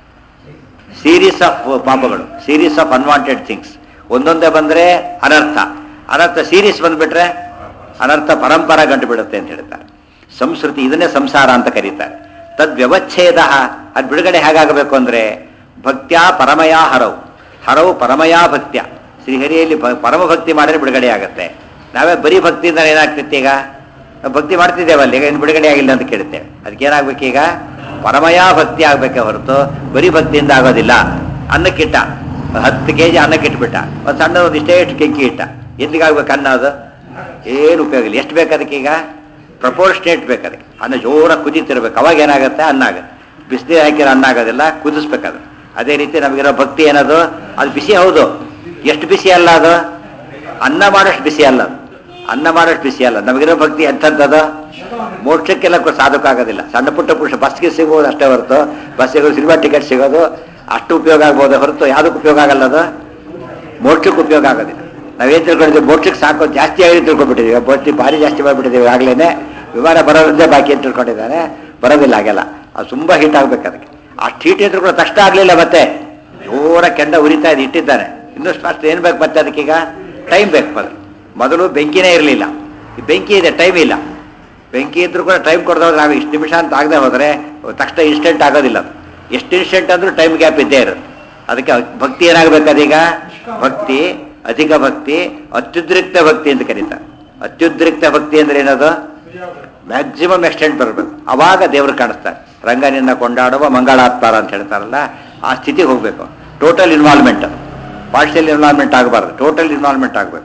ಸೀರೀಸ್ ಆಫ್ ಪಾಪಗಳು ಸೀರೀಸ್ ಆಫ್ ಅನ್ವಾಂಟೆಡ್ ಥಿಂಗ್ಸ್ ಒಂದೊಂದೇ ಬಂದರೆ ಅನರ್ಥ ಅನರ್ಥ ಸೀರೀಸ್ ಬಂದ್ಬಿಟ್ರೆ ಅನರ್ಥ ಪರಂಪರಾ ಗಂಟು ಬಿಡುತ್ತೆ ಅಂತ ಹೇಳ್ತಾರೆ ಸಂಸ್ಕೃತಿ ಇದನ್ನೇ ಸಂಸಾರ ಅಂತ ಕರೀತಾರೆ ತದ್ ವ್ಯವಚ್ಛೇದ ಅದು ಬಿಡುಗಡೆ ಹೇಗಾಗಬೇಕು ಅಂದರೆ ಭಕ್ತ್ಯಾ ಪರಮಯಾ ಹರವು ಹರವು ಪರಮಯಾ ಭಕ್ತ್ಯ ಶ್ರೀಹರಿಯಲ್ಲಿ ಭ- ಪರಮಭಕ್ತಿ ಮಾಡಿದ್ರೆ ಬಿಡುಗಡೆ ಆಗುತ್ತೆ ನಾವೇ ಬರೀ ಭಕ್ತಿಯಿಂದ ಏನಾಗ್ತಿತ್ತು ಈಗ ನಾವು ಭಕ್ತಿ ಮಾಡ್ತಿದ್ದೇವಲ್ಲ ಈಗ ಇನ್ನು ಬಿಡುಗಡೆ ಆಗಿಲ್ಲ ಅಂತ ಕೇಳುತ್ತೇವೆ ಅದಕ್ಕೇನಾಗ್ಬೇಕೀಗ ಪರಮಯಾ ಭಕ್ತಿ ಆಗಬೇಕೆ ಹೊರತು ಬರೀ ಭಕ್ತಿಯಿಂದ ಆಗೋದಿಲ್ಲ ಅನ್ನಕ್ಕಿಟ್ಟ ಒಂದ್ ಹತ್ತು ಕೆ ಜಿ ಅನ್ನಕ್ಕಿಟ್ಬಿಟ್ಟ ಒಂದು ಸಣ್ಣ ಒಂದು ಇಷ್ಟೇ ಇಷ್ಟು ಕೆಂಕಿ ಇಟ್ಟ ಎಲ್ಲಿಗಾಗ್ಬೇಕು ಅನ್ನ ಅದು ಏನು ಉಪಯೋಗ ಇಲ್ಲ ಎಷ್ಟು ಬೇಕು ಅದಕ್ಕೀಗ ಪ್ರಪೋರ್ಷನೇಟ್ ಬೇಕು ಅದಕ್ಕೆ ಅನ್ನ ಜೋರಾಗಿ ಕುದೀತಿರ್ಬೇಕು ಅವಾಗ ಏನಾಗುತ್ತೆ ಅನ್ನ ಆಗುತ್ತೆ ಬಿಸಿನೀರು ಹಾಕಿರೋ ಅನ್ನ ಆಗೋದಿಲ್ಲ ಕುದಿಸ್ಬೇಕದು ಅದೇ ರೀತಿ ನಮಗಿರೋ ಭಕ್ತಿ ಏನದು ಅದು ಬಿಸಿ ಹೌದು ಎಷ್ಟು ಬಿಸಿ ಅಲ್ಲ ಅದು ಅನ್ನ ಮಾಡೋಷ್ಟು ಬಿಸಿ ಅಲ್ಲ ಅದು ಅನ್ನ ಮಾಡೋಷ್ಟು ಬಿಸಿ ಅಲ್ಲ ನಮಗಿರೋ ಭಕ್ತಿ ಎಂಥದ್ದು ಮೋಕ್ಷಕ್ಕೆಲ್ಲ ಕೊ- ಸಾಧಕ ಆಗೋದಿಲ್ಲ ಸಣ್ಣ ಪುಟ್ಟ ಪುರುಷ ಬಸ್ಗೆ ಸಿಗೋದು ಅಷ್ಟೇ ಹೊರತು ಬಸ್ಸಿಗೆ ಸಿನಿಮಾ ಟಿಕೆಟ್ ಸಿಗೋದು ಅಷ್ಟು ಉಪಯೋಗ ಆಗ್ಬೋದು ಹೊರತು ಯಾವುದಕ್ಕೆ ಉಪಯೋಗ ಆಗಲ್ಲ ಅದು ಮೋಕ್ಷಕ್ಕೆ ಉಪಯೋಗ ಆಗೋದಿಲ್ಲ ನಾವೇನು ತಿಳ್ಕೊಂಡಿದ್ದೀವಿ ಮೋಕ್ಷಕ್ಕೆ ಸಾಕು ಜಾಸ್ತಿ ಆಗಿ ತಿಳ್ಕೊಂಡ್ಬಿಟ್ಟಿದ್ದೀವಿ ಭಕ್ತಿ ಭಾರಿ ಜಾಸ್ತಿ ಮಾಡಿಬಿಟ್ಟಿದ್ದೀವಿ ಆಗಲೇ ವಿಮಾನ ಬರೋದ್ರಿಂದ ಬಾಕಿ ಅಂತ ತಿಳ್ಕೊಂಡಿದ್ದಾನೆ ಬರೋದಿಲ್ಲ ಹಾಗೆಲ್ಲ ಅದು ತುಂಬ ಹೀಟ್ ಆಗ್ಬೇಕು ಅದಕ್ಕೆ ಅಷ್ಟು ಹೀಟ್ ಇದ್ರೂ ಕೂಡ ಕಷ್ಟ ಆಗಲಿಲ್ಲ ಮತ್ತೆ ಜೋರ ಕೆಂಡ ಉರಿತಾ ಇದೆ ಇಟ್ಟಿದ್ದಾನೆ ಇನ್ನಷ್ಟು ಅಷ್ಟು ಏನು ಬೇಕು ಮತ್ತೆ ಅದಕ್ಕೀಗ ಟೈಮ್ ಬೇಕು ಮೊದಲು ಮೊದಲು ಬೆಂಕಿನೇ ಇರಲಿಲ್ಲ ಈ ಬೆಂಕಿ ಇದೆ ಟೈಮ್ ಇಲ್ಲ ಬೆಂಕಿ ಇದ್ರೂ ಕೂಡ ಟೈಮ್ ಕೊಡ್ದವ್ರು ನಾವು ಇಷ್ಟು ನಿಮಿಷ ಅಂತ ಆಗದೆ ಹೋದರೆ ತಕ್ಷಣ ಇನ್ಸ್ಟೆಂಟ್ ಆಗೋದಿಲ್ಲ ಅದು ಎಷ್ಟು ಇನ್ಸ್ಟೆಂಟ್ ಅಂದ್ರೂ ಟೈಮ್ ಗ್ಯಾಪ್ ಇದ್ದೇ ಇರುತ್ತೆ ಅದಕ್ಕೆ ಭಕ್ತಿ ಏನಾಗಬೇಕು ಅದೀಗ ಭಕ್ತಿ ಅಧಿಕ ಭಕ್ತಿ ಅತ್ಯುದ್ರಿಕ್ತ ಭಕ್ತಿ ಅಂತ ಕರೀತಾರೆ ಅತ್ಯುದ್ರಿಕ್ತ ಭಕ್ತಿ ಅಂದ್ರೆ ಏನದು ಮ್ಯಾಕ್ಸಿಮಮ್ ಎಕ್ಸ್ಟೆಂಟ್ ಬರಬೇಕು ಅವಾಗ ದೇವರು ಕಾಣಿಸ್ತಾರೆ ರಂಗನಿಂದ ಕೊಂಡಾಡುವ ಮಂಗಳಾತ್ಮಾರ ಅಂತ ಹೇಳ್ತಾರಲ್ಲ ಆ ಸ್ಥಿತಿಗೆ ಹೋಗಬೇಕು ಟೋಟಲ್ ಇನ್ವಾಲ್ವ್ಮೆಂಟ್ ಪಾರ್ಷಿಯಲ್ ಇನ್ವಾಲ್ವ್ಮೆಂಟ್ ಆಗಬಾರ್ದು ಟೋಟಲ್ ಇನ್ವಾಲ್ವ್ಮೆಂಟ್ ಆಗಬೇಕು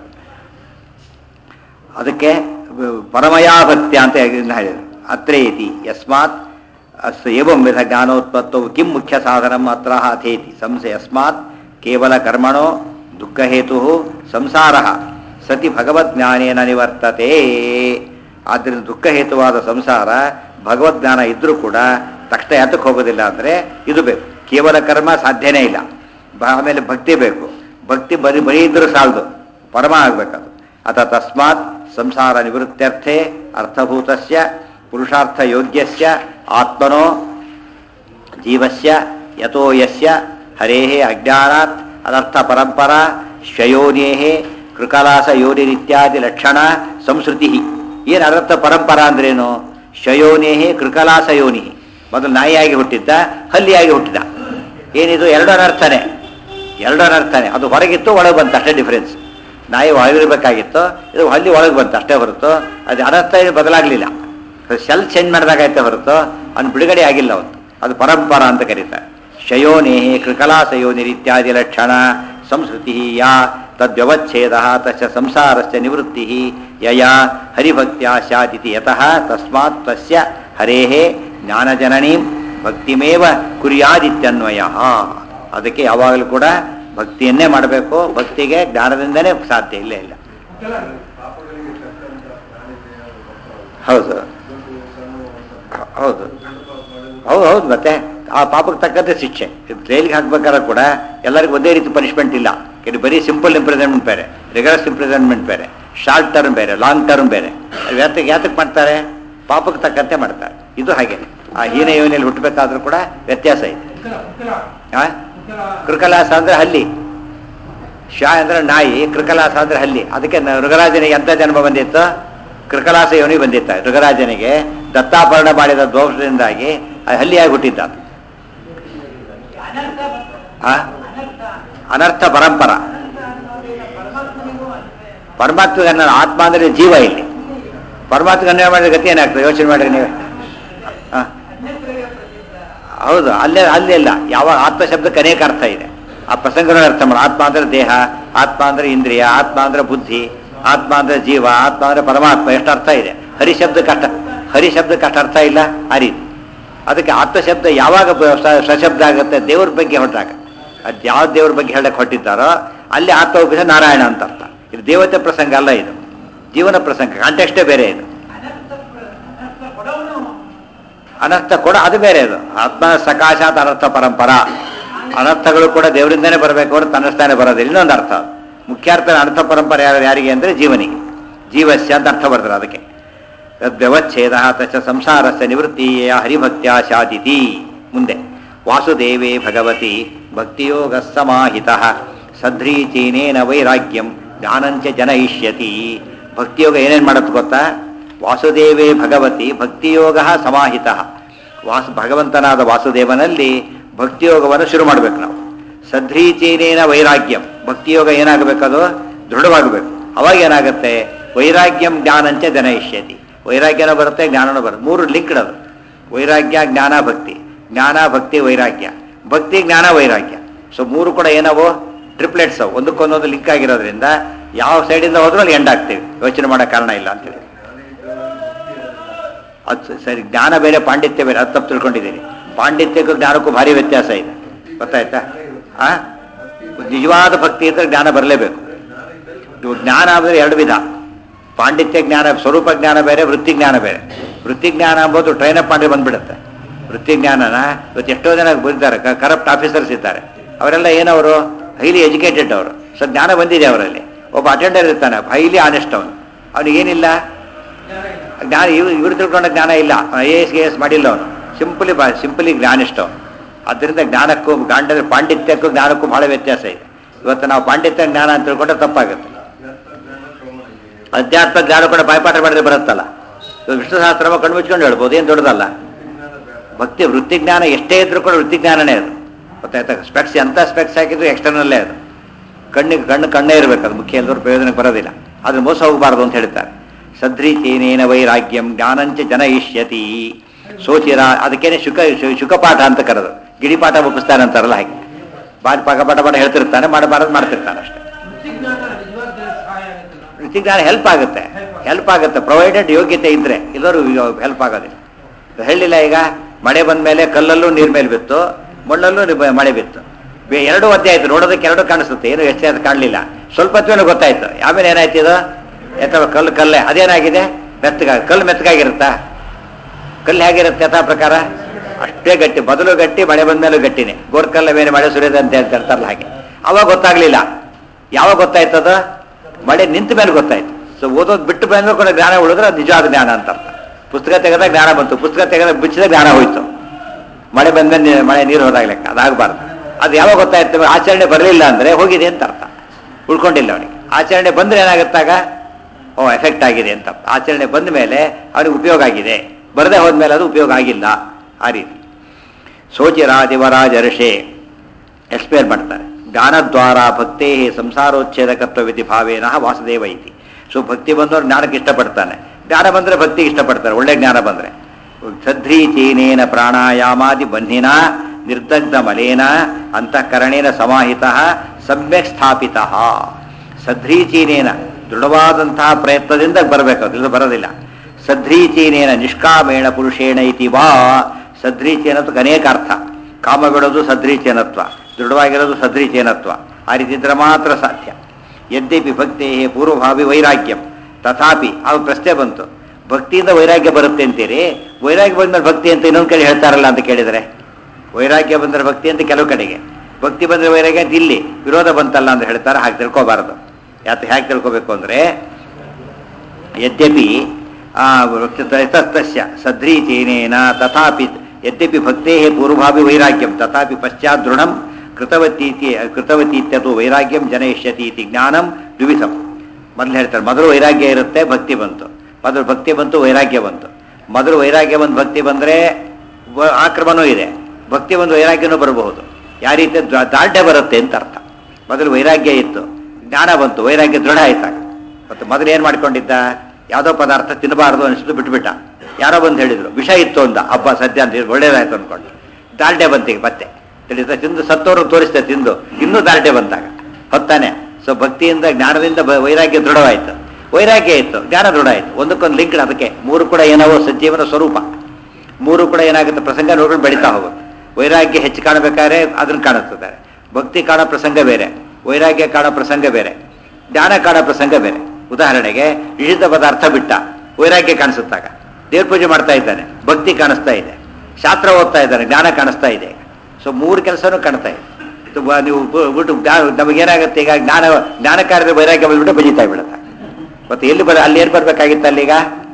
ಅದಕ್ಕೆ ಪರಮಯಾಭಕ್ತ್ಯ ಅಂತ ಇದನ್ನ ಹೇಳಿದರು ಅತ್ರೇ ಇತಿ ಯಸ್ಮಾತ್ ಅಸ್ ಏವಂ ವಿಧ ಜ್ಞಾನೋತ್ಪತ್ತವು ಕಿಂ ಮುಖ್ಯ ಸಾಧನಂ ಅತ್ರ ಅಥೇತಿ ಸಂಶಯ ಯಸ್ಮಾತ್ ಕೇವಲ ಕರ್ಮಣೋ ದುಃಖಹೇತು ಸಂಸಾರ ಸತಿ ಭಗವದ್ಜ್ಞಾನೇನ ನಿವರ್ತತೆ ಆದ್ದರಿಂದ ದುಃಖಹೇತುವಾದ ಸಂಸಾರ ಭಗವದ್ಜ್ಞಾನ ಇದ್ರೂ ಕೂಡ ತಕ್ಷಣ ಯಾತಕ್ಕೆ ಹೋಗೋದಿಲ್ಲ ಅಂದರೆ ಇದು ಬೇಕು ಕೇವಲ ಕರ್ಮ ಸಾಧ್ಯನೇ ಇಲ್ಲ ಬ- ಆಮೇಲೆ ಭಕ್ತಿ ಬೇಕು ಭಕ್ತಿ ಬರೀ ಬರೀ ಇದ್ರೂ ಸಾಲದು ಪರಮ ಆಗಬೇಕದು ಅಥ ತಸ್ಮಾತ್ ಸಂಸಾರ ನಿವೃತ್ತ್ಯರ್ಥೆ ಅರ್ಥಭೂತಸ್ಯ ಪುರುಷಾರ್ಥ ಯೋಗ್ಯಸ್ಯ ಆತ್ಮನೋ ಜೀವಸ್ಯ ಯಥೋ ಯಸ್ಯ ಹರೇಃ ಅಜ್ಞಾನಾತ್ ಅದರ್ಥ ಪರಂಪರಾ ಶ್ವಯೋನೇಃ ಕೃಕಲಾಸ ಯೋನಿರಿತ್ಯಾದಿ ಲಕ್ಷಣ ಸಂಸ್ಕೃತಿ ಏನು ಅದರ್ಥ ಪರಂಪರಾ ಅಂದ್ರೇನು ಶ್ವಯೋನೇಃ ಕೃಕಲಾಸ ಯೋನಿ ಮೊದಲು ನಾಯಿಯಾಗಿ ಹುಟ್ಟಿದ್ದ ಹಲ್ಲಿಯಾಗಿ ಹುಟ್ಟಿದ ಏನಿದು ಎರಡು ಅನರ್ಥನೇ ಎರಡು ಅನರ್ಥನೇ ಅದು ಹೊರಗಿತ್ತು ಒಳಗೆ ಬಂತು ಅಷ್ಟೇ ಡಿಫರೆನ್ಸ್ ನಾಯಿ ಒಳಗಿರ್ಬೇಕಾಗಿತ್ತು ಇದು ಹಲ್ಲಿ ಒಳಗೆ ಬಂತು ಅಷ್ಟೇ ಹೊರತು ಅದು ಅನರ್ಥ ಏನು ಬದಲಾಗಲಿಲ್ಲ ಸೆಲ್ ಚೇಂಜ್ ಮಾಡಿದಾಗೈತೆ ಹೊರತು ಅವ್ನು ಬಿಡುಗಡೆ ಆಗಿಲ್ಲ ಅವತ್ತು ಅದು ಪರಂಪರ ಅಂತ ಕರೀತಾರೆ ಶಯೋನೇಹಿ ಕೃಕಲಾಸಯೋನಿರಿತ್ಯಾದಿ ಲಕ್ಷಣ ಸಂಸ್ಕೃತಿ ಯಾ ತದ್ವ್ಯವಚ್ಛೇದ ತಸ್ಯ ಸಂಸಾರಸ್ಯ ನಿವೃತ್ತಿ ಯಯಾ ಹರಿಭಕ್ತ್ಯಾ ಸ್ಯಾದಿತಿ ಯತಃ ತಸ್ಮಾತ್ ತಸ್ಯ ಹರೇಃ ಜ್ಞಾನಜನನೀಂ ಭಕ್ತಿಮೇವ ಕುರ್ಯಾದಿತ್ಯನ್ವಯ ಅದಕ್ಕೆ ಯಾವಾಗಲೂ ಕೂಡ ಭಕ್ತಿಯನ್ನೇ ಮಾಡಬೇಕು ಭಕ್ತಿಗೆ ಜ್ಞಾನದಿಂದನೇ ಸಾಧ್ಯ ಇಲ್ಲ ಇಲ್ಲ ಪಾಪಗಳಿಗೆ ತಕ್ಕಂತ ಜ್ಞಾನಿದೆಯ ಹೌದು ಹೌದು ಹೌದು ಹೌದು ಮತ್ತೆ ಆ ಪಾಪಕ್ಕೆ ತಕ್ಕಂತೆ ಶಿಕ್ಷೆ ಜೈಲಿಗೆ ಹಾಕ್ಬೇಕಾದ್ರೆ ಕೂಡ ಎಲ್ಲರಿಗೂ ಒಂದೇ ರೀತಿ ಪನಿಷ್ಮೆಂಟ್ ಇಲ್ಲ ಇದು ಬರೀ ಸಿಂಪಲ್ ಇಂಪ್ರಿಸನ್ಮೆಂಟ್ ಬೇರೆ ರೆಗ್ಯುಲರ್ಸ್ ಇಂಪ್ರಿಸನ್ಮೆಂಟ್ ಬೇರೆ ಶಾರ್ಟ್ ಟರ್ಮ್ ಬೇರೆ ಲಾಂಗ್ ಟರ್ಮ್ ಬೇರೆ ಅದು ಯಾತಕ್ಕೆ ಯಾತಕ್ಕೆ ಮಾಡ್ತಾರೆ ಪಾಪಕ್ಕೆ ತಕ್ಕಂತೆ ಮಾಡ್ತಾರೆ ಇದು ಹಾಗೆ ಆ ಹೀನ ಯೋನಿಯಲ್ಲಿ ಹುಟ್ಟಬೇಕಾದ್ರೂ ಕೂಡ ವ್ಯತ್ಯಾಸ ಇದೆ ಆ? ಕೃಕಲಾಸ ಅಂದ್ರೆ ಹಲ್ಲಿ ಶಾ ಅಂದ್ರೆ ನಾಯಿ ಕೃಕಲಾಸ ಅಂದ್ರೆ ಹಲ್ಲಿ ಅದಕ್ಕೆ ನ- ಮೃಗರಾಜನಿಗೆ ಎಂಥ ಜನ್ಮ ಬಂದಿತ್ತು ಕೃಕಲಾಸ ಯೋನಿ ಬಂದಿತ್ತ ಋಗರಾಜನಿಗೆ ದತ್ತಾಪರಣ ಮಾಡಿದ ದೋಷದಿಂದಾಗಿ ಅದು ಹಲ್ಲಿಯಾಗಿ ಹುಟ್ಟಿದ್ದ ಅದು. ಆ? ಅನರ್ಥ ಪರಂಪರ ಪರಮಾತ್ಮಗೆ ಅನ್ನೋ ಆತ್ಮ ಅಂದ್ರೆ ಜೀವ ಇಲ್ಲಿ ಪರಮಾತ್ಮಗೆ ಅನ್ಯಾಯ ಮಾಡಿದ ಗತಿ ಏನಾಗ್ತದೆ ಯೋಚನೆ ಮಾಡಿ ನೀವು ಆ? ಹೌದು ಅಲ್ಲೇ ಅಲ್ಲೇ ಇಲ್ಲ ಯಾವ ಆತ್ಮ ಶಬ್ದಕ್ಕೆ ಅನೇಕ ಅರ್ಥ ಇದೆ ಆ ಪ್ರಸಂಗಗಳ ಅರ್ಥ ಮಾಡಿ ಆತ್ಮ ಅಂದ್ರೆ ದೇಹ ಆತ್ಮ ಅಂದ್ರೆ ಇಂದ್ರಿಯ ಆತ್ಮ ಅಂದ್ರೆ ಬುದ್ಧಿ ಆತ್ಮ ಅಂದ್ರೆ ಜೀವ ಆತ್ಮ ಅಂದ್ರೆ ಪರಮಾತ್ಮ ಎಷ್ಟು ಅರ್ಥ ಇದೆ ಹರಿ ಶಬ್ದಕ್ಕೆ ಅಷ್ಟ ಹರಿ ಶಬ್ದಕ್ಕೆ ಅಷ್ಟು ಅರ್ಥ ಇಲ್ಲ ಆ ರೀತಿ ಅದಕ್ಕೆ ಆತ್ಮ ಶಬ್ದ ಯಾವಾಗ ಬ- ಸ- ಸಶಬ್ದ ಆಗುತ್ತೆ ದೇವ್ರ ಬಗ್ಗೆ ಹೊರಟಾಗ ಅದು ಯಾವ ದೇವ್ರ ಬಗ್ಗೆ ಹೇಳಕ್ಕೆ ಹೊಟ್ಟಿದ್ದಾರೋ ಅಲ್ಲಿ ಆತ್ಮ ಉಪದೇಶ ನಾರಾಯಣ ಅಂತ ಅರ್ಥ ಇದು ದೇವತೆ ಪ್ರಸಂಗ ಅಲ್ಲ ಇದು ಜೀವನ ಪ್ರಸಂಗ ಕಾಂಟೆಕ್ಸ್ಟೇ ಬೇರೆ ಇದು ಅನರ್ಥ ಕೂಡ ಅದು ಬೇರೆ ಅದು ಆತ್ಮ ಸಕಾಶಾತ್ ಅನರ್ಥ ಪರಂಪರ ಅನರ್ಥಗಳು ಕೂಡ ದೇವರಿಂದನೇ ಬರಬೇಕು ಅವರು ತನ್ನಷ್ಟಾನೆ ಬರೋದಿಲ್ಲ ಇನ್ನೊಂದು ಅರ್ಥ ಅದು. ಮುಖ್ಯ ಅರ್ಥ ಅನರ್ಥ ಪರಂಪರೆ ಯಾರು ಯಾರಿಗೆ ಅಂದರೆ ಜೀವನಿಗೆ ಜೀವಸ್ಯ ಅಂತ ಅರ್ಥ ಬರ್ತಾರೆ ಅದಕ್ಕೆ ತದ್ವ್ಯವಚ್ಛೇದ ತಚ ಸಂಸಾರಸ್ಯ ನಿವೃತ್ತಿಯ ಹರಿಭಕ್ತ್ಯ ಶಾದಿತಿ ಮುಂದೆ ವಾಸುದೇವೇ ಭಗವತಿ ಭಕ್ತಿಯೋಗ ಸಮಾಹಿತ ಸಧ್ರೀಚೀನೇನ ವೈರಾಗ್ಯಂ ಜ್ಞಾನಂಚ ಜನಯಿಷ್ಯತಿ ಭಕ್ತಿಯೋಗ ಏನೇನು ಮಾಡುತ್ತೆ ಗೊತ್ತಾ ವಾಸುದೇವೇ ಭಗವತಿ ಭಕ್ತಿಯೋಗ ಸಮಾಹಿತ ವಾಸು ಭಗವಂತನಾದ ವಾಸುದೇವನಲ್ಲಿ ಭಕ್ತಿಯೋಗವನ್ನು ಶುರು ಮಾಡಬೇಕು ನಾವು ಸಧ್ರೀಚೀನೇನ ವೈರಾಗ್ಯಂ ಭಕ್ತಿಯೋಗ ಏನಾಗಬೇಕದು ದೃಢವಾಗಬೇಕು ಅವಾಗ ಏನಾಗುತ್ತೆ ವೈರಾಗ್ಯಂ ಜ್ಞಾನಂಚ ಜನಯಿಷ್ಯತಿ ವೈರಾಗ್ಯನೂ ಬರುತ್ತೆ ಜ್ಞಾನನೂ ಬರುತ್ತೆ ಮೂರು ಲಿಂಕ್ಡ್ ಅದು ವೈರಾಗ್ಯ ಜ್ಞಾನ ಭಕ್ತಿ ಜ್ಞಾನ ಭಕ್ತಿ ವೈರಾಗ್ಯ ಭಕ್ತಿ ಜ್ಞಾನ ವೈರಾಗ್ಯ ಸೊ ಮೂರು ಕೂಡ ಏನವು ಟ್ರಿಪ್ಲೆಟ್ಸ್ ಅವು ಒಂದಕ್ಕೊಂದೊಂದು ಲಿಂಕ್ ಆಗಿರೋದ್ರಿಂದ ಯಾವ ಸೈಡಿಂದ ಹೋದ್ರೂ ಅಲ್ಲಿ ಎಂಡ್ ಆಗ್ತೀವಿ ಯೋಚನೆ ಮಾಡೋ ಕಾರಣ ಇಲ್ಲ ಅಂತೇಳಿ ಅದು ಸರಿ ಜ್ಞಾನ ಬೇರೆ ಪಾಂಡಿತ್ಯ ಬೇರೆ ಅದು ತಪ್ಪು ತಿಳ್ಕೊಂಡಿದ್ದೀರಿ ಪಾಂಡಿತ್ಯಕ್ಕೂ ಜ್ಞಾನಕ್ಕೂ ಭಾರಿ ವ್ಯತ್ಯಾಸ ಇದೆ ಗೊತ್ತಾಯ್ತಾ ಆ ನಿಜವಾದ ಭಕ್ತಿ ಇದ್ರೆ ಜ್ಞಾನ ಬರಲೇಬೇಕು ಇವು ಜ್ಞಾನ ಅಂದರೆ ಎರಡು ವಿಧ ಪಾಂಡಿತ್ಯ ಜ್ಞಾನ ಸ್ವರೂಪ ಜ್ಞಾನ ಬೇರೆ ವೃತ್ತಿ ಜ್ಞಾನ ಬೇರೆ ವೃತ್ತಿ ಜ್ಞಾನ ಅಂಬೋದು ಟ್ರೈನ್ ಅಪ್ ಮಾಡಿ ಬಂದ್ಬಿಡುತ್ತೆ ವೃತ್ತಿ ಜ್ಞಾನನ ಇವತ್ತು ಎಷ್ಟೋ ಜನ ಬಂದಿದ್ದಾರೆ ಕರಪ್ಟ್ ಆಫೀಸರ್ಸ್ ಇದ್ದಾರೆ ಅವರೆಲ್ಲ ಏನವರು ಹೈಲಿ ಎಜುಕೇಟೆಡ್ ಅವರು ಸೊ ಜ್ಞಾನ ಬಂದಿದೆ ಅವರಲ್ಲಿ ಒಬ್ಬ ಅಟೆಂಡರ್ ಇರ್ತಾನೆ ಹೈಲಿ ಆನೆಸ್ಟ್ ಅವನು ಅವನಿಗೇನಿಲ್ಲ ಜ್ಞಾನ ಇವ್ ಇವ್ರು ತಿಳ್ಕೊಂಡ ಜ್ಞಾನ ಇಲ್ಲ I A S K S ಮಾಡಿಲ್ಲ ಅವನು ಸಿಂಪಲಿ ಬಾ ಸಿಂಪಲಿ ಜ್ಞಾನಿಷ್ಠ ಅವನು ಆದ್ದರಿಂದ ಜ್ಞಾನಕ್ಕೂ ಗಾಂಡ ಪಾಂಡಿತ್ಯಕ್ಕೂ ಜ್ಞಾನಕ್ಕೂ ಬಹಳ ವ್ಯತ್ಯಾಸ ಇದೆ ಇವತ್ತು ನಾವು ಪಾಂಡಿತ್ಯ ಜ್ಞಾನ ಅಂತ ತಿಳ್ಕೊಂಡ್ರೆ ತಪ್ಪಾಗುತ್ತೆ ಅಧ್ಯಾತ್ಮ ಜ್ಞಾನ ಕೂಡ ಬಾಯ್ಪಾಠ ಮಾಡಿದ್ರೆ ಬರುತ್ತಲ್ಲ ಇವಾಗ ವಿಷ್ಣು ಸಹಸ್ರಮ ಕಣ್ಣು ಮುಚ್ಕೊಂಡು ಹೇಳ್ಬೋದು ಏನು ದೊಡ್ಡದಲ್ಲ ಭಕ್ತಿ ವೃತ್ತಿ ಜ್ಞಾನ ಎಷ್ಟೇ ಇದ್ರೂ ಕೂಡ ವೃತ್ತಿ ಜ್ಞಾನನೇ ಅದು ಗೊತ್ತಾಯ್ತಾ ಸ್ಪೆಕ್ಸ್ ಎಂಥ ಸ್ಪೆಕ್ಸ್ ಹಾಕಿದ್ರು ಎಕ್ಸ್ಟರ್ನಲ್ಲೇ ಅದು ಕಣ್ಣಿಗೆ ಕಣ್ಣು ಕಣ್ಣೇ ಇರಬೇಕು ಅದು ಮುಖ್ಯ ಎಲ್ಲರೂ ಪ್ರಯೋಜನಕ್ಕೆ ಬರೋದಿಲ್ಲ ಅದನ್ನ ಮೋಸ ಹೋಗಬಾರ್ದು ಅಂತ ಹೇಳ್ತಾರೆ ಸದ್ರೀಚೇನೇನ ವೈರಾಗ್ಯಂ ಜ್ಞಾನಂಚ ಜನ ಇಷ್ಯತಿ ಸೋಚಿರ ಅದಕ್ಕೇನೆ ಶುಕ ಶು- ಶುಕಪಾಠ ಅಂತ ಕರೆದು ಗಿಡಿಪಾಠ ಒಪ್ಪಿಸ್ತಾನೆ ಅಂತಾರಲ್ಲ ಹಾಗೆ ಬಾರಿ ಪಾಠ ಪಾಠ ಪಾಠ ಹೇಳ್ತಿರ್ತಾನೆ ಮಾಡಬಾರದು ಮಾಡ್ತಿರ್ತಾನೆ ಅಷ್ಟೇ ವೃತ್ತಿ ಜ್ಞಾನ ಹೆಲ್ಪ್ ಆಗುತ್ತೆ ಹೆಲ್ಪ್ ಆಗುತ್ತೆ ಪ್ರೊವೈಡೆಡ್ ಯೋಗ್ಯತೆ ಇದ್ರೆ ಎಲ್ಲರೂ ಹೆಲ್ಪ್ ಆಗೋದಿಲ್ಲ ಹೇಳಿಲ್ಲ ಈಗ ಮಳೆ ಬಂದ ಮೇಲೆ ಕಲ್ಲಲ್ಲೂ ನೀರ್ ಮೇಲೆ ಬಿತ್ತು ಮಣ್ಣಲ್ಲೂ ನಿ- ಮಳೆ ಬಿತ್ತು ಬೆ- ಎರಡೂ ಒದ್ದೆ ಆಯ್ತು ನೋಡೋದಕ್ಕೆ ಎರಡೂ ಕಾಣಿಸುತ್ತೆ ಏನು ಎಷ್ಟು ಅದು ಕಾಣಲಿಲ್ಲ ಸ್ವಲ್ಪ ಹೊತ್ತಿಗೆ ಗೊತ್ತಾಯ್ತು ಆಮೇಲೆ ಏನಾಯ್ತು ಇದು ಅಥವಾ ಕಲ್ಲು ಕಲ್ಲೇ ಅದೇನಾಗಿದೆ ಮೆತ್ತಗ ಕಲ್ಲು ಮೆತ್ತಗಾಗಿರುತ್ತಾ ಕಲ್ಲು ಹೇಗಿರುತ್ತೆ ಯಥಾ ಪ್ರಕಾರ ಅಷ್ಟೇ ಗಟ್ಟಿ ಮೊದಲು ಗಟ್ಟಿ ಮಳೆ ಬಂದ ಮೇಲೂ ಗಟ್ಟಿನೇ ಗೋರ್ಕಲ್ಲ ಮೇಲೆ ಮಳೆ ಸುರಿಯೋದು ಅಂತ ಹೇಳ್ತಾರಲ್ಲ ಹಾಗೆ ಅವಾಗ ಗೊತ್ತಾಗ್ಲಿಲ್ಲ ಯಾವಾಗ ಗೊತ್ತಾಯ್ತದ ಮಳೆ ನಿಂತ ಮೇಲೆ ಗೊತ್ತಾಯ್ತು ಸೊ ಓದೋದು ಬಿಟ್ಟು ಬಂದ್ರೆ ಕೂಡ ಜ್ಞಾನ ಉಳಿದ್ರೆ ಅದು ನಿಜವಾದ ಜ್ಞಾನ ಅಂತ ಅರ್ಥ ಪುಸ್ತಕ ತೆಗೆದಾಗ ಜ್ಞಾನ ಬಂತು ಪುಸ್ತಕ ತೆಗೆದಾಗ ಬಿಚ್ಚಿದ ಜ್ಞಾನ ಹೋಯ್ತು ಮಳೆ ಬಂದ್ಮೇಲೆ ಮಳೆ ನೀರು ಹೋದಾಗ ಲೆಕ್ಕ ಅದಾಗಬಾರ್ದು ಅದು ಯಾವಾಗ ಗೊತ್ತಾಯ್ತು ಆಚರಣೆ ಬರಲಿಲ್ಲ ಅಂದ್ರೆ ಹೋಗಿದೆ ಅಂತ ಅರ್ಥ ಉಳ್ಕೊಂಡಿಲ್ಲ ಅವನಿಗೆ ಆಚರಣೆ ಬಂದ್ರೆ ಏನಾಗುತ್ತಾಗ ಓ ಎಫೆಕ್ಟ್ ಆಗಿದೆ ಅಂತ ಆಚರಣೆ ಬಂದ ಮೇಲೆ ಅವನಿಗೆ ಉಪಯೋಗ ಆಗಿದೆ ಬರದೇ ಹೋದ್ಮೇಲೆ ಅದು ಉಪಯೋಗ ಆಗಿಲ್ಲ ಆ ರೀತಿ ಸೋಚಿರಾದಿವರಾಜರ್ಷೆ ಎಕ್ಸ್ಪ್ಲೇನ್ ಮಾಡ್ತಾರೆ ಜ್ಞಾನದ್ವಾರ ಭಕ್ತೇ ಸಂಸಾರೋಚ್ಛೇದಕತ್ವ ವಿಧಿ ಭಾವೇನ ವಾಸುದೇವ ಇತಿ ಸೊ ಭಕ್ತಿ ಬಂದವರು ಜ್ಞಾನಕ್ಕೆ ಇಷ್ಟಪಡ್ತಾನೆ ಜ್ಞಾನ ಬಂದರೆ ಭಕ್ತಿಗೆ ಇಷ್ಟಪಡ್ತಾರೆ ಒಳ್ಳೆ ಜ್ಞಾನ ಬಂದರೆ ಸಧ್ರೀಚೀನೇನ ಪ್ರಾಣಾಯಾಮಾದಿ ಬನ್ನಿನ ನಿರ್ದಗ್ಧ ಮಲೇನ ಅಂತಃಕರಣೇನ ಸಮಾಹಿತ ಸಮ್ಯಕ್ ಸ್ಥಾಪಿತ ಸಧ್ರೀಚೀನೇನ ದೃಢವಾದಂತಹ ಪ್ರಯತ್ನದಿಂದ ಬರಬೇಕು ಅದು ಬರೋದಿಲ್ಲ ಸಧ್ರೀಚೀನೇನ ನಿಷ್ಕಾಮೇಣ ಪುರುಷೇಣ ಇತಿ ವಾ ಸಧ್ರೀಚೇನತ್ವಕ್ಕೆ ಅನೇಕ ಅರ್ಥ ಕಾಮ ಬಿಡೋದು ಸಧ್ರೀಚೇನತ್ವ ದೃಢವಾಗಿರೋದು ಸಧ್ರೀಚೇನತ್ವ ಆ ರೀತಿ ಇದ್ರೆ ಮಾತ್ರ ಸಾಧ್ಯ ಯದ್ಯಪಿ ಭಕ್ತಿ ಪೂರ್ವಭಾವಿ ವೈರಾಗ್ಯಂ ತಥಾಪಿ ಅವ ಪ್ರಶ್ನೆ ಬಂತು ಭಕ್ತಿಯಿಂದ ವೈರಾಗ್ಯ ಬರುತ್ತೆ ಅಂತೀರಿ ವೈರಾಗ್ಯ ಬಂದ್ಮೇಲೆ ಭಕ್ತಿ ಅಂತ ಇನ್ನೊಂದು ಕಡೆ ಹೇಳ್ತಾರಲ್ಲ ಅಂತ ಕೇಳಿದರೆ ವೈರಾಗ್ಯ ಬಂದರೆ ಭಕ್ತಿ ಅಂತ ಕೆಲವು ಕಡೆಗೆ ಭಕ್ತಿ ಬಂದರೆ ವೈರಾಗ್ಯ ಅಂತ ಇಲ್ಲಿ ವಿರೋಧ ಬಂತಲ್ಲ ಅಂತ ಹೇಳ್ತಾರೆ ಹಾಗೆ ತಿಳ್ಕೊಬಾರದು ಯಾಕೆ ಹೇಗೆ ತಿಳ್ಕೊಬೇಕು ಅಂದರೆ ಯದ್ಯಪಿ ಆ, ತತಸ್ತಸ್ಯ ಸಧ್ರೀಚೇನೇನ ತಥಾಪಿ ಯದ್ಯಪಿ ಭಕ್ತೇ ಪೂರ್ವಭಾವಿ ವೈರಾಗ್ಯಂ ತಥಾಪಿ ಪಶ್ಚಾತ್ ದೃಢಂ ಕೃತವತೀತಿ ಕೃತವತೀತ್ಯತು ವೈರಾಗ್ಯಂ ಜನಯಿಷ್ಯತಿ ಇತಿ ಜ್ಞಾನಂ ದ್ವಿವಿಧಂ ಮೊದಲು ಹೇಳ್ತಾರೆ ಮೊದಲು ವೈರಾಗ್ಯ ಇರುತ್ತೆ ಭಕ್ತಿ ಬಂತು ಮೊದಲು ಭಕ್ತಿ ಬಂತು ವೈರಾಗ್ಯ ಬಂತು ಮೊದಲು ವೈರಾಗ್ಯ ಬಂದು ಭಕ್ತಿ ಬಂದರೆ ಆಕ್ರಮಣವೂ ಇದೆ ಭಕ್ತಿ ಒಂದು ವೈರಾಗ್ಯನೂ ಬರಬಹುದು ಯಾವ ರೀತಿ ದ್ವ- ದಾರ್ಢ್ಯ ಬರುತ್ತೆ ಅಂತ ಅರ್ಥ ಮೊದಲು ವೈರಾಗ್ಯ ಇತ್ತು ಜ್ಞಾನ ಬಂತು ವೈರಾಗ್ಯ ದೃಢ ಆಯ್ತಾಗ ಮತ್ತು ಮೊದಲು ಏನು ಮಾಡ್ಕೊಂಡಿದ್ದ ಯಾವುದೋ ಪದಾರ್ಥ ತಿನ್ನಬಾರ್ದು ಅನಿಸಿದ್ದು ಬಿಟ್ಬಿಟ್ಟ ಯಾರೋ ಬಂದು ಹೇಳಿದ್ರು ವಿಷ ಇತ್ತು ಅಂದ ಹಬ್ಬ ಸದ್ಯ ಅಂತ ಹೇಳಿ ಒಳ್ಳೇದಾಯ್ತು ಅಂದ್ಕೊಂಡು ದಾರ್ಢ್ಯ ಬಂತೀಗ ಮತ್ತೆ ತಿಳಿದ ತಿಂದು ಸತ್ತವರು ತೋರಿಸ್ತೆ ತಿಂದು ಇನ್ನೂ ದಾರ್ಢ್ಯ ಬಂತಾಗ ಹೊತ್ತಾನೆ ಸೊ ಭಕ್ತಿಯಿಂದ ಜ್ಞಾನದಿಂದ ಬ- ವೈರಾಗ್ಯ ದೃಢವಾಯಿತು ವೈರಾಗ್ಯ ಇತ್ತು ಜ್ಞಾನ ದೃಢ ಆಯಿತು ಒಂದಕ್ಕೊಂದು ಲಿಂಕ್ ಅದಕ್ಕೆ ಮೂರು ಕೂಡ ಏನವೋ ಸಜ್ಜೀವನ ಸ್ವರೂಪ ಮೂರು ಕೂಡ ಏನಾಗುತ್ತೆ ಪ್ರಸಂಗ ನೋಡ್ಕೊಂಡು ಬೆಳೀತಾ ಹೋಗುತ್ತೆ ವೈರಾಗ್ಯ ಹೆಚ್ಚು ಕಾಣಬೇಕಾದ್ರೆ ಅದನ್ನು ಕಾಣಿಸ್ತಾರೆ ಭಕ್ತಿ ಕಾಣೋ ಪ್ರಸಂಗ ಬೇರೆ ವೈರಾಗ್ಯ ಕಾಣೋ ಪ್ರಸಂಗ ಬೇರೆ ಜ್ಞಾನ ಕಾಣೋ ಪ್ರಸಂಗ ಬೇರೆ ಉದಾಹರಣೆಗೆ ನಿಷಿದ್ಧ ಪದಾರ್ಥ ಬಿಟ್ಟ ವೈರಾಗ್ಯ ಕಾಣಿಸುತ್ತಾಗ ದೇವ್ರ ಪೂಜೆ ಮಾಡ್ತಾ ಇದ್ದಾನೆ ಭಕ್ತಿ ಕಾಣಿಸ್ತಾ ಇದೆ ಶಾಸ್ತ್ರ ಓದ್ತಾ ಇದ್ದಾನೆ ಜ್ಞಾನ ಕಾಣಿಸ್ತಾ ಇದೆ ಸೊ ಮೂರು ಕೆಲಸನೂ ಕಾಣ್ತಾ ಇದೆ ಇದು ಬ- ನೀವು ಬ- ಬಿಟ್ಟು ಜ್ಞಾ- ನಮಗೇನಾಗುತ್ತೆ ಈಗ ಜ್ಞಾನ ಜ್ಞಾನ ಕಾರ್ಯದ ವೈರಾಗ್ಯ ಬಂದ್ಬಿಟ್ಟು ಬಜಿತಾ ಬಿಡುತ್ತೆ ಮತ್ತೆ ಎಲ್ಲಿ ಬರ ಅಲ್ಲಿ ಏನು ಬರ್ಬೇಕಾಗಿತ್ತು ಅಲ್ಲೀಗ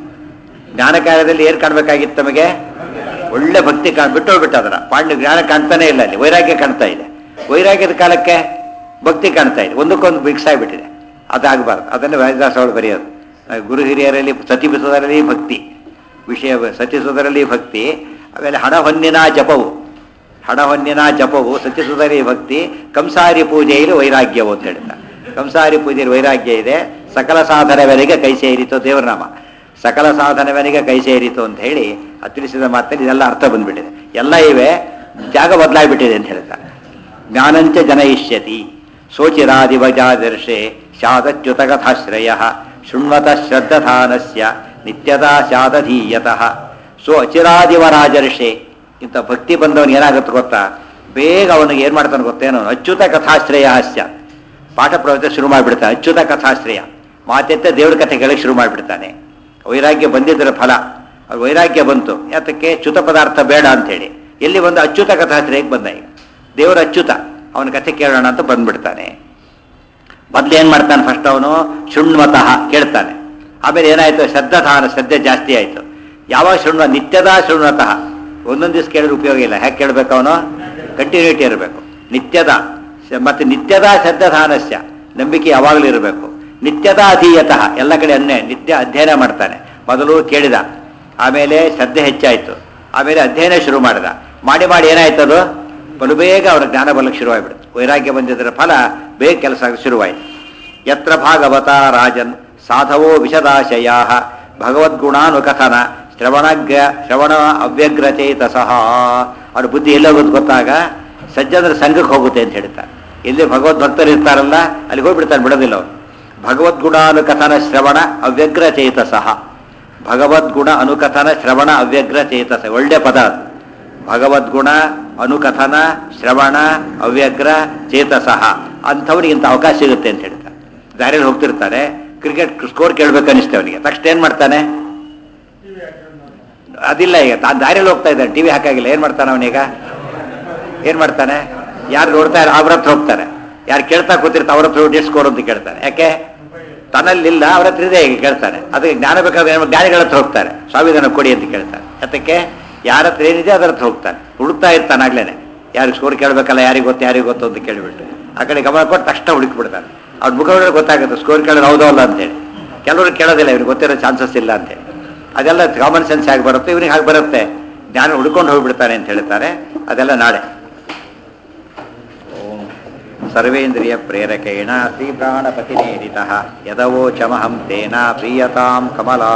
ಜ್ಞಾನ ಕಾರ್ಯದಲ್ಲಿ ಏನು ಕಾಣಬೇಕಾಗಿತ್ತು ನಮಗೆ ಒಳ್ಳೆ ಭಕ್ತಿ ಕಾಣ್ ಬಿಟ್ಟು ಹೋಗ್ಬಿಟ್ಟು ಅದರ ಪಾಂಡು ಜ್ಞಾನ ಕಾಣ್ತಾನೆ ಇಲ್ಲ ಅಲ್ಲಿ ವೈರಾಗ್ಯ ಕಾಣ್ತಾ ಇದೆ ವೈರಾಗ್ಯದ ಕಾಲಕ್ಕೆ ಭಕ್ತಿ ಕಾಣ್ತಾ ಇದೆ ಒಂದಕ್ಕೊಂದು ಮಿಕ್ಸ್ ಆಗಿಬಿಟ್ಟಿದೆ ಅದಾಗಬಾರ್ದು ಅದನ್ನು ವ್ಯಾಸದಾಸ ಅವಳು ಬರೆಯೋದು ಆ, ಗುರು ಹಿರಿಯರಲ್ಲಿ ಸತಿಪಿಸೋದರಲ್ಲಿ ಭಕ್ತಿ ವಿಷಯ ಸತಿಸುವುದರಲ್ಲಿ ಭಕ್ತಿ ಆಮೇಲೆ ಹಣ ಹೊನ್ನಿನ ಜಪವು ಹಣ ಹೊನ್ನಿನ ಜಪವು ಸತ್ಯಸುಧರಿ ಭಕ್ತಿ ಕಂಸಾರಿ ಪೂಜೆಯಲ್ಲಿ ವೈರಾಗ್ಯವು ಅಂತ ಹೇಳ್ತಾರೆ ಕಂಸಾರಿ ಪೂಜೆಯಲ್ಲಿ ವೈರಾಗ್ಯ ಇದೆ ಸಕಲ ಸಾಧನವರೆಗೆ ಕೈ ಸೇರಿತು ದೇವರನಾಮ ಸಕಲ ಸಾಧನವನಿಗೆ ಕೈ ಸೇರಿತು ಅಂತ ಹೇಳಿ ಅದು ತಿಳಿಸಿದ ಮಾತಲ್ಲಿ ಇದೆಲ್ಲ ಅರ್ಥ ಬಂದ್ಬಿಟ್ಟಿದೆ ಎಲ್ಲ ಇವೆ ಜಾಗ ಬದಲಾಗ್ಬಿಟ್ಟಿದೆ ಅಂತ ಹೇಳ್ತಾರೆ ಜ್ಞಾನಂಚ ಜನಯಿಷ್ಯತಿ ಶೋಚಿರಾದಿವಜಾದರ್ಶೆ ಶಾದಚ್ಯುತ ಕಥಾಶ್ರಯ ಶೃಣ್ವತ ಶ್ರದ್ಧಾನಸ್ಯ ನಿತ್ಯದಾ ಶಾದಧೀಯತಃ ಸೊ ಅಚಿರಾದಿವರಾಜರ್ಷೆ ಇಂಥ ಭಕ್ತಿ ಬಂದವನು ಏನಾಗುತ್ತೆ ಗೊತ್ತಾ ಬೇಗ ಅವನಿಗೆ ಏನು ಮಾಡ್ತಾನೆ ಗೊತ್ತೇನೋ ಅಚ್ಯುತ ಕಥಾಶ್ರಯ ಹಾಸ್ಯ ಪಾಠ ಪ್ರವಚನ ಶುರು ಮಾಡಿಬಿಡ್ತಾನೆ ಅಚ್ಯುತ ಕಥಾಶ್ರಯ ಮಾತೆತ್ತ ದೇವ್ರ ಕಥೆ ಕೇಳಕ್ಕೆ ಶುರು ಮಾಡಿಬಿಡ್ತಾನೆ ವೈರಾಗ್ಯ ಬಂದಿದ್ದರ ಫಲ ಅವ್ರ ವೈರಾಗ್ಯ ಬಂತು ಯಾತಕ್ಕೆ ಚ್ಯುತ ಪದಾರ್ಥ ಬೇಡ ಅಂತೇಳಿ ಎಲ್ಲಿ ಬಂದು ಅಚ್ಯುತ ಕಥಾಶ್ರಯಕ್ಕೆ ಬಂದ ಈಗ ದೇವರ ಅಚ್ಯುತ ಅವನ ಕಥೆ ಕೇಳೋಣ ಅಂತ ಬಂದ್ಬಿಡ್ತಾನೆ ಮೊದ್ಲು ಏನ್ ಮಾಡ್ತಾನೆ ಫಸ್ಟ್ ಅವನು ಶೃಣ್ವತಃ ಕೇಳ್ತಾನೆ ಆಮೇಲೆ ಏನಾಯ್ತು ಶ್ರದ್ಧಾಧಾನ ಶ್ರದ್ಧೆ ಜಾಸ್ತಿ ಆಯ್ತು ಯಾವಾಗ ಶೃಣ್ವ ನಿತ್ಯದ ಶೃಣ್ವತಃ ಒಂದೊಂದು ದಿವಸ ಕೇಳಿದ್ರೆ ಉಪಯೋಗ ಇಲ್ಲ ಹೇಗೆ ಕೇಳಬೇಕು ಅವನು ಕಂಟಿನ್ಯೂಟಿ ಇರಬೇಕು ನಿತ್ಯದ ಶ- ಮತ್ತೆ ನಿತ್ಯದ ಶ್ರದ್ಧಾಧಾನಸ್ಯ ನಂಬಿಕೆ ಯಾವಾಗಲೂ ಇರಬೇಕು ನಿತ್ಯದ ಅಧೀಯತಃ ಎಲ್ಲ ಕಡೆ ಅನ್ನೇ ನಿತ್ಯ ಅಧ್ಯಯನ ಮಾಡ್ತಾನೆ ಮೊದಲು ಕೇಳಿದ ಆಮೇಲೆ ಶ್ರದ್ಧೆ ಹೆಚ್ಚಾಯಿತು ಆಮೇಲೆ ಅಧ್ಯಯನ ಶುರು ಮಾಡಿದ ಮಾಡಿ ಮಾಡಿ ಏನಾಯ್ತದು ಬಲು ಬೇಗ ಅವರ ಜ್ಞಾನ ಬಲಕ್ಕೆ ಶುರುವಾಗ್ಬಿಡುತ್ತೆ ವೈರಾಗ್ಯ ಬಂದಿದ್ದರ ಫಲ ಬೇಗ ಕೆಲಸ ಆಗಕ್ಕೆ ಶುರುವಾಯಿತು ಯತ್ರ ಭಾಗವತ ರಾಜನ್ ಸಾಧವೋ ವಿಶದಾಶಯಾ ಭಗವದ್ಗುಣಾನುಕಥನ ಶ್ರವಣಗ್ರ ಶ್ರವಣ ಅವ್ಯಗ್ರಚೇತಸಃ ಅವ್ರ ಬುದ್ಧಿ ಎಲ್ಲೋಗುತ್ತೆ ಗೊತ್ತಾಗ ಸಜ್ಜನರ ಸಂಘಕ್ಕೆ ಹೋಗುತ್ತೆ ಅಂತ ಹೇಳ್ತಾರೆ ಎಲ್ಲಿ ಭಗವದ್ಭಕ್ತರು ಇರ್ತಾರಲ್ಲ ಅಲ್ಲಿ ಹೋಗ್ಬಿಡ್ತಾರೆ ಬಿಡೋದಿಲ್ಲ ಅವರು ಭಗವದ್ಗುಣಾನುಕಥನ ಶ್ರವಣ ಅವ್ಯಗ್ರ ಚೇತಸಃ ಭಗವದ್ಗುಣ ಅನುಕಥನ ಶ್ರವಣ ಅವ್ಯಗ್ರ ಚೇತಸ ಒಳ್ಳೆ ಪದ ಅದು ಭಗವದ್ಗುಣ ಅನುಕಥನ ಶ್ರವಣ ಅವ್ಯಗ್ರ ಚೇತಸಃ ಅಂಥವ್ರಿಗೆ ಇಂಥ ಅವಕಾಶ ಸಿಗುತ್ತೆ ಅಂತ ಹೇಳ್ತಾರೆ ದಾರಿಯಲ್ಲಿ ಹೋಗ್ತಿರ್ತಾರೆ ಕ್ರಿಕೆಟ್ ಸ್ಕೋರ್ ಕೇಳ್ಬೇಕು ಅನಿಸ್ತೇ ಅವನಿಗೆ ತಕ್ಷಣ ಏನು ಮಾಡ್ತಾನೆ ಅದಿಲ್ಲ ಈಗ ತಾನು ದಾರಿಯಲ್ಲಿ ಹೋಗ್ತಾ ಇದ್ದಾನೆ ಟಿವಿ ಹಾಕಾಗಿಲ್ಲ ಏನು ಮಾಡ್ತಾನೆ ಅವನೀಗ ಏನು ಮಾಡ್ತಾನೆ ಯಾರು ನೋಡ್ತಾ ಇರೋ ಅವ್ರ ಹತ್ರ ಹೋಗ್ತಾರೆ ಯಾರು ಕೇಳ್ತಾ ಕೂತಿರ್ತಾರೆ ಅವ್ರ ಹತ್ರ ಹೋಗಿ ಸ್ಕೋರ್ ಅಂತ ಕೇಳ್ತಾನೆ ಯಾಕೆ ತನ್ನಲ್ಲಿಲ್ಲ ಅವ್ರ ಹತ್ರ ಇದೆ ಈಗ ಕೇಳ್ತಾನೆ ಅದಕ್ಕೆ ಜ್ಞಾನ ಬೇಕಾದ್ರೆ ಏನು ಜ್ಞಾನಿಗಳ ಹತ್ರ ಹೋಗ್ತಾರೆ ಸ್ವಾಮಿದಾನ ಕೊಡಿ ಅಂತ ಕೇಳ್ತಾನೆ ಅದಕ್ಕೆ ಯಾರ ಹತ್ರ ಏನಿದೆ ಅದರ ಹತ್ರ ಹೋಗ್ತಾನೆ ಹುಡುಕ್ತಾ ಇರ್ತಾನೆ ಆಗ್ಲೇನೆ ಯಾರಿಗೆ ಸ್ಕೋರ್ ಕೇಳಬೇಕಲ್ಲ ಯಾರಿಗೆ ಗೊತ್ತು ಯಾರಿಗೆ ಗೊತ್ತು ಅಂತ ಕೇಳಿಬಿಟ್ಟು ಆ ಕಡೆ ಗಮನ ಕೊಟ್ಟು ತಕ್ಷಣ ಹುಡುಕಿ ಬಿಡ್ತಾನೆ ಅವ್ರ ಮುಖ ನೋಡಿದ್ರೆ ಗೊತ್ತಾಗುತ್ತೆ ಸ್ಕೋರ್ ಕೇಳೋದು ಹೌದೋ ಅಲ್ಲ ಅಂತೇಳಿ ಕೆಲವರು ಕೇಳೋದಿಲ್ಲ ಇವ್ರಿಗೆ ಗೊತ್ತಿರೋ ಚಾನ್ಸಸ್ ಇಲ್ಲ ಅಂತೇಳಿ ಅದೆಲ್ಲ ಕಾಮನ್ ಸೆನ್ಸ್ ಆಗಿ ಬರುತ್ತೆ ಇವ್ರಿಗೆ ಹಾಗೆ ಬರುತ್ತೆ ಜ್ಞಾನ ಹುಡ್ಕೊಂಡು ಹೋಗ್ಬಿಡ್ತಾನೆ ಅಂತ ಹೇಳ್ತಾರೆ ಅದೆಲ್ಲ ನಾಳೆ ಓಂ ಸರ್ವೇಂದ್ರಿಯ ಪ್ರೇರಕೇಣ ಶ್ರೀ ಪ್ರಾಣಪತಿನೇರಿತ ಯದವೋಚಮಹಂ ತೇನ ಪ್ರೀಯತಾಂ ಕಮಲಾ